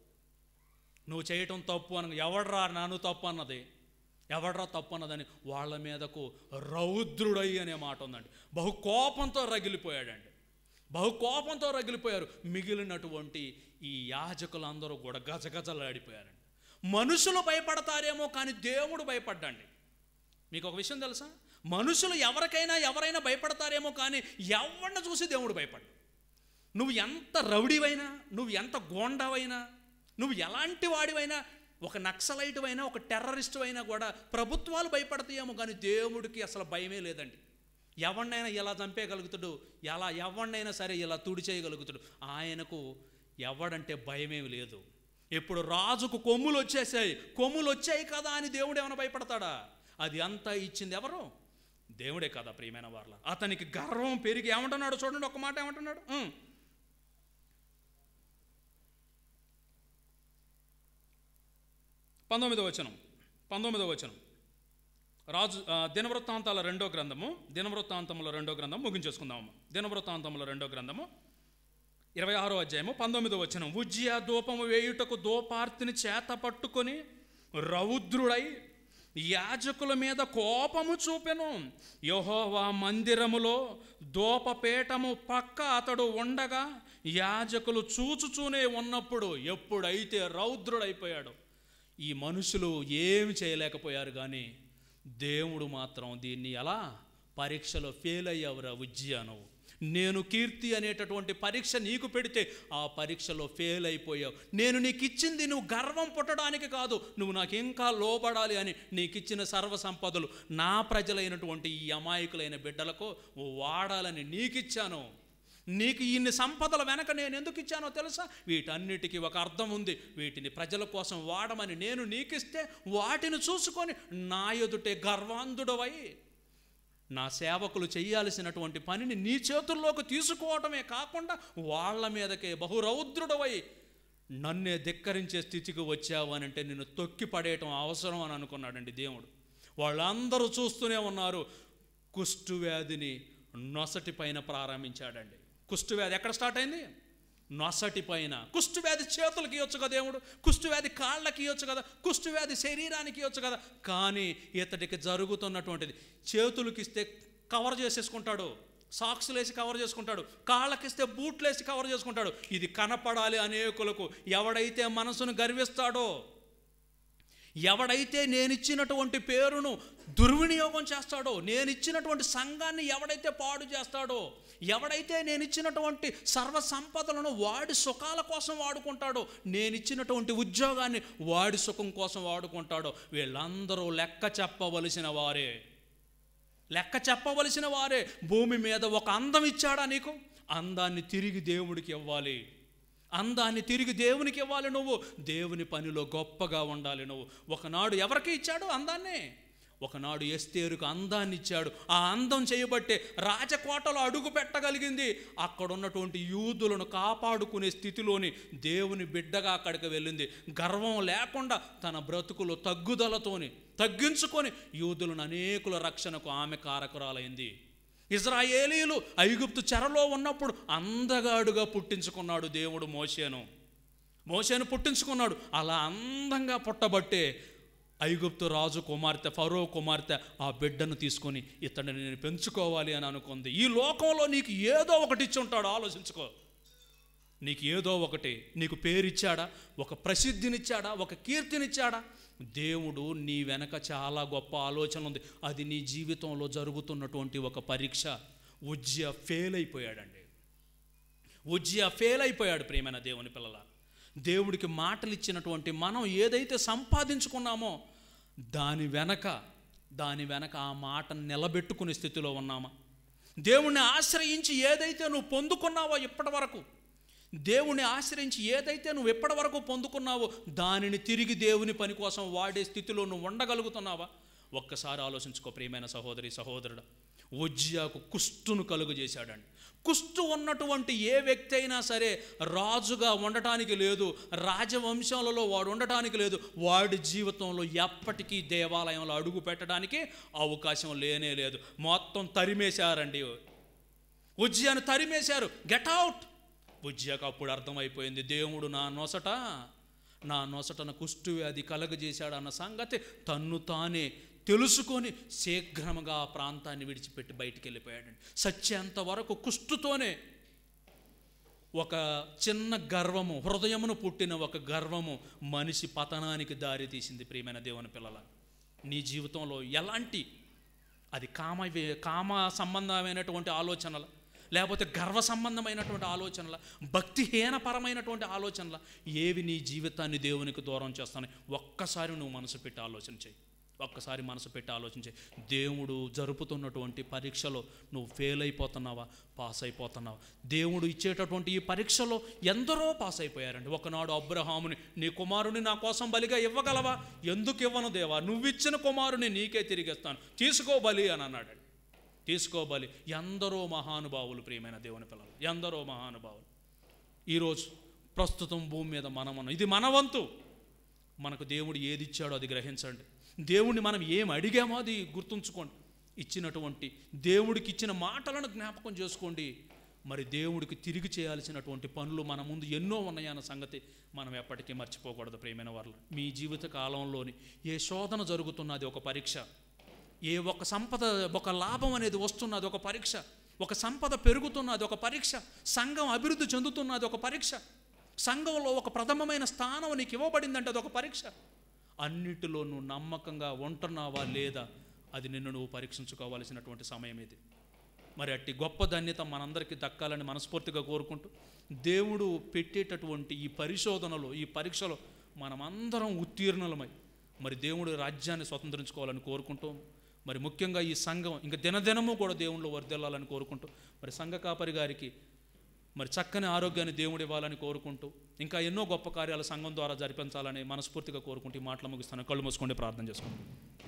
నువ్వు చేయటం తప్పు అని ఎవడ్రా నాను తప్పు అన్నది ఎవడ్రా తప్పు అన్నదని వాళ్ళ మీదకు రౌద్రుడై అనే మాట ఉందండి బహు కోపంతో రగిలిపోయాడండి బహు కోపంతో రగిలిపోయారు మిగిలినటువంటి ఈ యాజకులందరూ కూడా గజగజలాడిపోయారండి మనుషులు భయపడతారేమో కానీ దేవుడు భయపడ్డండి మీకు ఒక విషయం తెలుసా మనుషులు ఎవరికైనా ఎవరైనా భయపడతారేమో కానీ ఎవరిని చూసి దేవుడు భయపడ్డు నువ్వు ఎంత రౌడీవైనా నువ్వు ఎంత గోండావైనా నువ్వు ఎలాంటి వాడివైనా ఒక నక్సలైట్ అయినా ఒక టెర్రరిస్ట్ అయినా కూడా ప్రభుత్వాలు భయపడతాయేమో కానీ దేవుడికి అసలు భయమే లేదండి ఎవరినైనా ఇలా చంపేయగలుగుతాడు ఎలా ఎవరినైనా సరే ఇలా తుడి చేయగలుగుతాడు ఆయనకు ఎవడంటే భయమేమి లేదు ఇప్పుడు రాజుకు కొమ్ములు వచ్చేసాయి కొమ్ములు వచ్చాయి కదా అని దేవుడు ఏమైనా భయపడతాడా అది అంతా ఇచ్చింది ఎవరు దేవుడే కదా ప్రియమైన వాళ్ళ అతనికి గర్వం పెరిగి ఏమంటున్నాడు చూడండి ఒక మాట ఏమంటున్నాడు ఉం. పంతొమ్మిదో వచనం పంతొమ్మిదో వచనం రాజు ఆ, దినవృత్తాంతాల రెండో గ్రంథము దినవృత్తాంతముల రెండో గ్రంథం ముగించేసుకుందాము దినవృత్తాంతముల రెండో గ్రంథము ఇరవై ఆరో అధ్యాయము పంతొమ్మిదో వచనం ఉజ్జియా ధూపము వేయుటకు దూపార్తిని చేత పట్టుకొని రౌద్రుడై యాజకుల మీద కోపము చూపెను యెహోవా మందిరములో దూపపీఠము పక్క అతడు ఉండగా యాజకులు చూచుచూనే ఉన్నప్పుడు ఎప్పుడైతే రౌద్రుడైపోయాడు ఈ మనుషులు ఏమి చేయలేకపోయారు కానీ దేవుడు మాత్రం దీన్ని ఎలా పరీక్షలో ఫెయిల్ అయ్యావురా ఉజ్జియా నువ్వు నేను కీర్తి అనేటటువంటి పరీక్ష నీకు పెడితే ఆ పరీక్షలో ఫెయిల్ అయిపోయావు నేను నీకు ఇచ్చింది నువ్వు గర్వం పుట్టడానికి కాదు నువ్వు నాకు ఇంకా లోబడాలి అని నీకు ఇచ్చిన సర్వ సంపదలు నా ప్రజలైనటువంటి ఈ అమాయకులైన బిడ్డలకు వాడాలని నీకిచ్చాను నీకు ఇన్ని సంపదల వెనక నేను ఎందుకు ఇచ్చానో తెలుసా వీటన్నిటికీ ఒక అర్థం ఉంది వీటిని ప్రజల కోసం వాడమని నేను నీకిస్తే వాటిని చూసుకొని నా ఎదుటే గర్వాంధుడవై నా సేవకులు చేయాల్సినటువంటి పనిని నీ చేతుల్లోకి తీసుకోవటమే కాకుండా వాళ్ళ మీదకే బహురౌద్రుడవై నన్నే ధిక్కరించే స్థితికి వచ్చావు అని అంటే నిన్ను తొక్కి పడేయటం అవసరం అని అనుకున్నాడండి దేవుడు వాళ్ళందరూ చూస్తూనే ఉన్నారు కుష్ఠువ్యాధిని నొసటి పైన ప్రారంభించాడండి కుష్ఠువ్యాధి ఎక్కడ స్టార్ట్ అయింది నొసటి పైన కుష్ఠువ్యాధి చేతులకి ఇవ్వచ్చు కదా దేవుడు కుష్ఠువ్యాధి కాళ్ళకి ఇవ్వచ్చు కదా కుష్ఠువ్యాధి శరీరానికి ఇవ్వచ్చు కదా కానీ ఇతడికి జరుగుతున్నటువంటిది చేతులకి ఇస్తే కవర్ చేసేసుకుంటాడు సాక్స్లు వేసి కవర్ చేసుకుంటాడు కాళ్ళకిస్తే బూట్లు వేసి కవర్ చేసుకుంటాడు ఇది కనపడాలి అనేకులకు ఎవడైతే మనసును గర్విస్తాడో ఎవడైతే నేనిచ్చినటువంటి పేరును దుర్వినియోగం చేస్తాడో నేను ఇచ్చినటువంటి సంఘాన్ని ఎవడైతే పాడు చేస్తాడో ఎవడైతే నేను ఇచ్చినటువంటి సర్వ సంపదలను వాడి సుఖాల కోసం వాడుకుంటాడో నేను ఇచ్చినటువంటి ఉద్యోగాన్ని వాడి సుఖం కోసం వాడుకుంటాడో వీళ్ళందరూ లెక్క చెప్పవలసిన వారే లెక్క చెప్పవలసిన వారే భూమి మీద ఒక అందం ఇచ్చాడా నీకు అందాన్ని తిరిగి దేవుడికి ఇవ్వాలి అందాన్ని తిరిగి దేవునికి ఇవ్వాలి నువ్వు దేవుని పనిలో గొప్పగా ఉండాలి నువ్వు ఒకనాడు ఎవరికి ఇచ్చాడు అందాన్ని ఒకనాడు ఎస్తేరుకు అందాన్ని ఇచ్చాడు ఆ అందం చేయబట్టే రాజకోటలో అడుగు పెట్టగలిగింది అక్కడ ఉన్నటువంటి యూదులను కాపాడుకునే స్థితిలోని దేవుని బిడ్డగా అక్కడికి వెళ్ళింది గర్వం లేకుండా తన బ్రతుకులు తగ్గుదలతోని తగ్గించుకొని యూదులను అనేకుల రక్షణకు ఆమె కారకురాలైంది ఇజ్రాయేలీలు ఐగుప్తు చెరలో ఉన్నప్పుడు అందగాడుగా పుట్టించుకున్నాడు దేవుడు మోషేను మోషేను పుట్టించుకున్నాడు అలా అందంగా పుట్టబట్టే ఐగుప్తు రాజు కుమార్తె ఫరో కుమార్తె ఆ బిడ్డను తీసుకొని ఇతడిని నేను పెంచుకోవాలి అని అనుకుంది ఈ లోకంలో నీకు ఏదో ఒకటి ఇచ్చి ఉంటాడు ఆలోచించుకో నీకు ఏదో ఒకటి నీకు పేరిచ్చాడా ఒక ప్రసిద్ధినిచ్చాడా ఒక కీర్తినిచ్చాడా దేవుడు నీ వెనక చాలా గొప్ప ఆలోచన ఉంది అది నీ జీవితంలో జరుగుతున్నటువంటి ఒక పరీక్ష ఉజ్జయ ఫెయిల్ అయిపోయాడండి ఉజ్జయ ఫెయిల్ అయిపోయాడు ప్రియమైన దేవుని పిల్లల దేవుడికి మాటలు ఇచ్చినటువంటి మనం ఏదైతే సంపాదించుకున్నామో దాని వెనక దాని వెనక ఆ మాటను నిలబెట్టుకునే స్థితిలో ఉన్నామా దేవుణ్ణి ఆశ్రయించి ఏదైతే నువ్వు పొందుకున్నావో ఇప్పటి వరకు దేవుణ్ణి ఆశ్రయించి ఏదైతే నువ్వు ఎప్పటి వరకు పొందుకున్నావో దానిని తిరిగి దేవుని పని కోసం వాడే స్థితిలో నువ్వు ఉండగలుగుతున్నావా ఒక్కసారి ఆలోచించుకో ప్రియమైన సహోదరి సహోదరుడు ఉజ్జాకు కుష్టును కలుగు చేశాడండి కుష్టు ఉన్నటువంటి ఏ వ్యక్తి అయినా సరే రాజుగా ఉండటానికి లేదు రాజవంశాలలో వాడు ఉండటానికి లేదు వాడి జీవితంలో ఎప్పటికీ దేవాలయంలో అడుగు పెట్టడానికి అవకాశం లేనే లేదు మొత్తం తరిమేశారండి ఉజ్జయాను తరిమేశారు గెట్ అవుట్ ఉజ్జయాకు అప్పుడు అర్థమైపోయింది దేవుడు నా నొసట నా నొసటన కుష్టు వ్యాధి కలగజేశాడు అన్న సంగతి తన్ను తానే తెలుసుకొని శీఘ్రముగా ఆ ప్రాంతాన్ని విడిచిపెట్టి బయటికి వెళ్ళిపోయాడండి సత్యంత వరకు కుష్టుతోనే ఒక చిన్న గర్వము హృదయమును పుట్టిన ఒక గర్వము మనిషి పతనానికి దారి తీసింది ప్రియమైన దేవుని పిల్లల నీ జీవితంలో ఎలాంటి అది కామ కామ సంబంధమైనటువంటి ఆలోచనల లేకపోతే గర్వ సంబంధమైనటువంటి ఆలోచనల భక్తిహీనపరమైనటువంటి ఆలోచనల ఏవి నీ జీవితాన్ని దేవునికి దూరం చేస్తానని ఒక్కసారి నువ్వు మనసు పెట్టి ఆలోచన చేయి ఒక్కసారి మనసు పెట్టి ఆలోచించే దేవుడు జరుపుతున్నటువంటి పరీక్షలో నువ్వు ఫెయిల్ అయిపోతున్నావా పాస్ అయిపోతున్నావా దేవుడు ఇచ్చేటటువంటి ఈ పరీక్షలో ఎందరో పాస్ అయిపోయారండి ఒకనాడు అబ్రహాముని నీ కుమారుని నా కోసం బలిగా ఇవ్వగలవా ఎందుకు ఇవ్వను దేవా నువ్విచ్చిన కుమారుని నీకే తిరిగిస్తాను తీసుకో బలి అని అన్నాడు తీసుకో బలి ఎందరో మహానుభావులు ప్రియమైన దేవుని పిల్లలు ఎందరో మహానుభావులు ఈరోజు ప్రస్తుతం భూమి మీద మనమనం ఇది మన వంతు మనకు దేవుడు ఏది ఇచ్చాడో అది గ్రహించండి దేవుణ్ణి మనం ఏం అడిగామో అది గుర్తుంచుకోండి ఇచ్చినటువంటి దేవుడికి ఇచ్చిన మాటలను జ్ఞాపకం చేసుకోండి మరి దేవుడికి తిరిగి చేయాల్సినటువంటి పనులు మన ముందు ఎన్నో ఉన్నాయన్న సంగతి మనం ఎప్పటికీ మర్చిపోకూడదు ప్రేమైన వాళ్ళు మీ జీవిత కాలంలోని ఏ శోధన జరుగుతున్నది ఒక పరీక్ష ఏ ఒక సంపద ఒక లాభం అనేది వస్తున్నది ఒక పరీక్ష ఒక సంపద పెరుగుతున్నది ఒక పరీక్ష సంఘం అభివృద్ధి చెందుతున్నది ఒక పరీక్ష సంఘంలో ఒక ప్రథమమైన స్థానం నీకు ఇవ్వబడిందంటే అది ఒక పరీక్ష అన్నిటిలో నువ్వు నమ్మకంగా ఉంటున్నావా లేదా అది నిన్ను నువ్వు పరీక్షించుకోవాల్సినటువంటి సమయం ఇది మరి అట్టి గొప్ప ధన్యత మనందరికీ దక్కాలని మనస్ఫూర్తిగా కోరుకుంటూ దేవుడు పెట్టేటటువంటి ఈ పరిశోధనలో ఈ పరీక్షలో మనమందరం ఉత్తీర్ణులమై మరి దేవుడు రాజ్యాన్ని స్వతంత్రించుకోవాలని కోరుకుంటూ మరి ముఖ్యంగా ఈ సంఘం ఇంకా దినదినము కూడా దేవుళ్ళు వర్దిల్లాలని కోరుకుంటూ మరి సంఘ కాపరి గారికి మరి చక్కని ఆరోగ్యాన్ని దేవుడు ఇవ్వాలని కోరుకుంటూ ఇంకా ఎన్నో గొప్ప కార్యాలు సంఘం ద్వారా జరిపించాలని మనస్ఫూర్తిగా కోరుకుంటూ ఈ మాటలు ముగిస్తాను కళ్ళు మూసుకోండి ప్రార్థన చేసుకోండి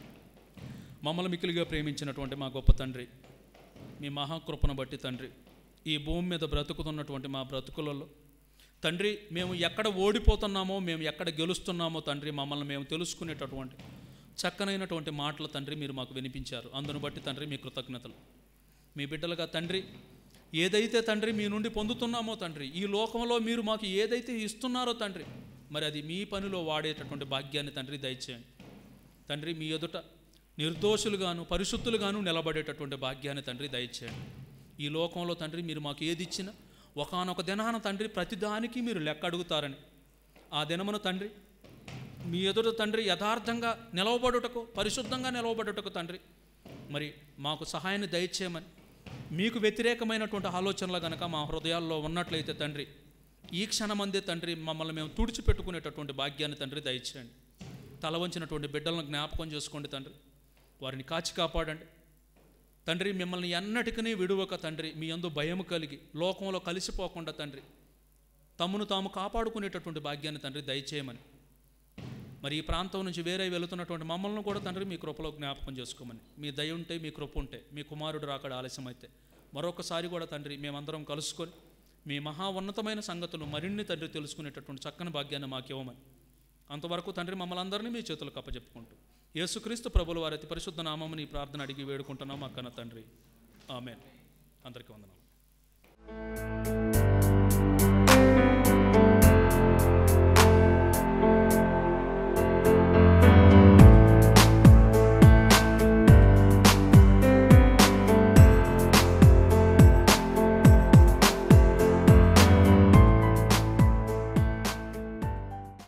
మమ్మల్ని మిక్కిలిగా ప్రేమించినటువంటి మా గొప్ప తండ్రి మీ మహాకృపను బట్టి తండ్రి ఈ భూమి మీద బ్రతుకుతున్నటువంటి మా బ్రతుకులలో తండ్రి మేము ఎక్కడ ఓడిపోతున్నామో మేము ఎక్కడ గెలుస్తున్నామో తండ్రి మమ్మల్ని మేము తెలుసుకునేటటువంటి చక్కనైనటువంటి మాటలు తండ్రి మీరు మాకు వినిపించారు అందును బట్టి తండ్రి మీ కృతజ్ఞతలు మీ బిడ్డలుగా తండ్రి ఏదైతే తండ్రి మీ నుండి పొందుతున్నామో తండ్రి ఈ లోకంలో మీరు మాకు ఏదైతే ఇస్తున్నారో తండ్రి మరి అది మీ పనిలో వాడేటటువంటి భాగ్యాన్ని తండ్రి దయచేయండి తండ్రి మీ ఎదుట నిర్దోషులుగాను పరిశుద్ధులుగాను నిలబడేటటువంటి భాగ్యాన్ని తండ్రి దయచేయండి ఈ లోకంలో తండ్రి మీరు మాకు ఏది ఇచ్చినా ఒకనొక దినాన తండ్రి ప్రతిదానికి మీరు లెక్క అడుగుతారని ఆ దినమున తండ్రి మీ ఎదుట తండ్రి యథార్థంగా నిలవబడుటకు పరిశుద్ధంగా నిలవబడుటకు తండ్రి మరి మాకు సహాయాన్ని దయచేయమని మీకు వ్యతిరేకమైనటువంటి ఆలోచనలు గనక మా హృదయాల్లో ఉన్నట్లయితే తండ్రి ఈ క్షణమందే తండ్రి మమ్మల్ని మేము తుడిచిపెట్టుకునేటటువంటి భాగ్యాన్ని తండ్రి దయచేయండి తల వంచినటువంటి బిడ్డలను జ్ఞాపకం చేసుకోండి తండ్రి వారిని కాచి కాపాడండి తండ్రి మిమ్మల్ని ఎన్నటికీ విడువక తండ్రి మీ అందు భయము కలిగి లోకంలో కలిసిపోకుండా తండ్రి తమను తాము కాపాడుకునేటటువంటి భాగ్యాన్ని తండ్రి దయచేయమని మరి ఈ ప్రాంతం నుంచి వేరే వెళుతున్నటువంటి మమ్మల్ని కూడా తండ్రి మీ కృపలో జ్ఞాపకం చేసుకోమని మీ దయ ఉంటే మీ కృప ఉంటే మీ కుమారుడు రాకడ ఆలస్యం అయితే మరొకసారి కూడా తండ్రి మేమందరం కలుసుకొని మీ మహా ఉన్నతమైన సంగతులు మరిన్ని తండ్రి తెలుసుకునేటటువంటి చక్కని భాగ్యాన్ని మాకు ఇవ్వమని అంతవరకు తండ్రి మమ్మల్ని అందరినీ మీ చేతులకు అప్పచెప్పుకుంటూ యేసుక్రీస్తు ప్రభుల వారి అతి పరిశుద్ధ నామముని ఈ ప్రార్థన అడిగి వేడుకుంటున్నాం అక్కన తండ్రి ఆమె అందరికీ వందనాలు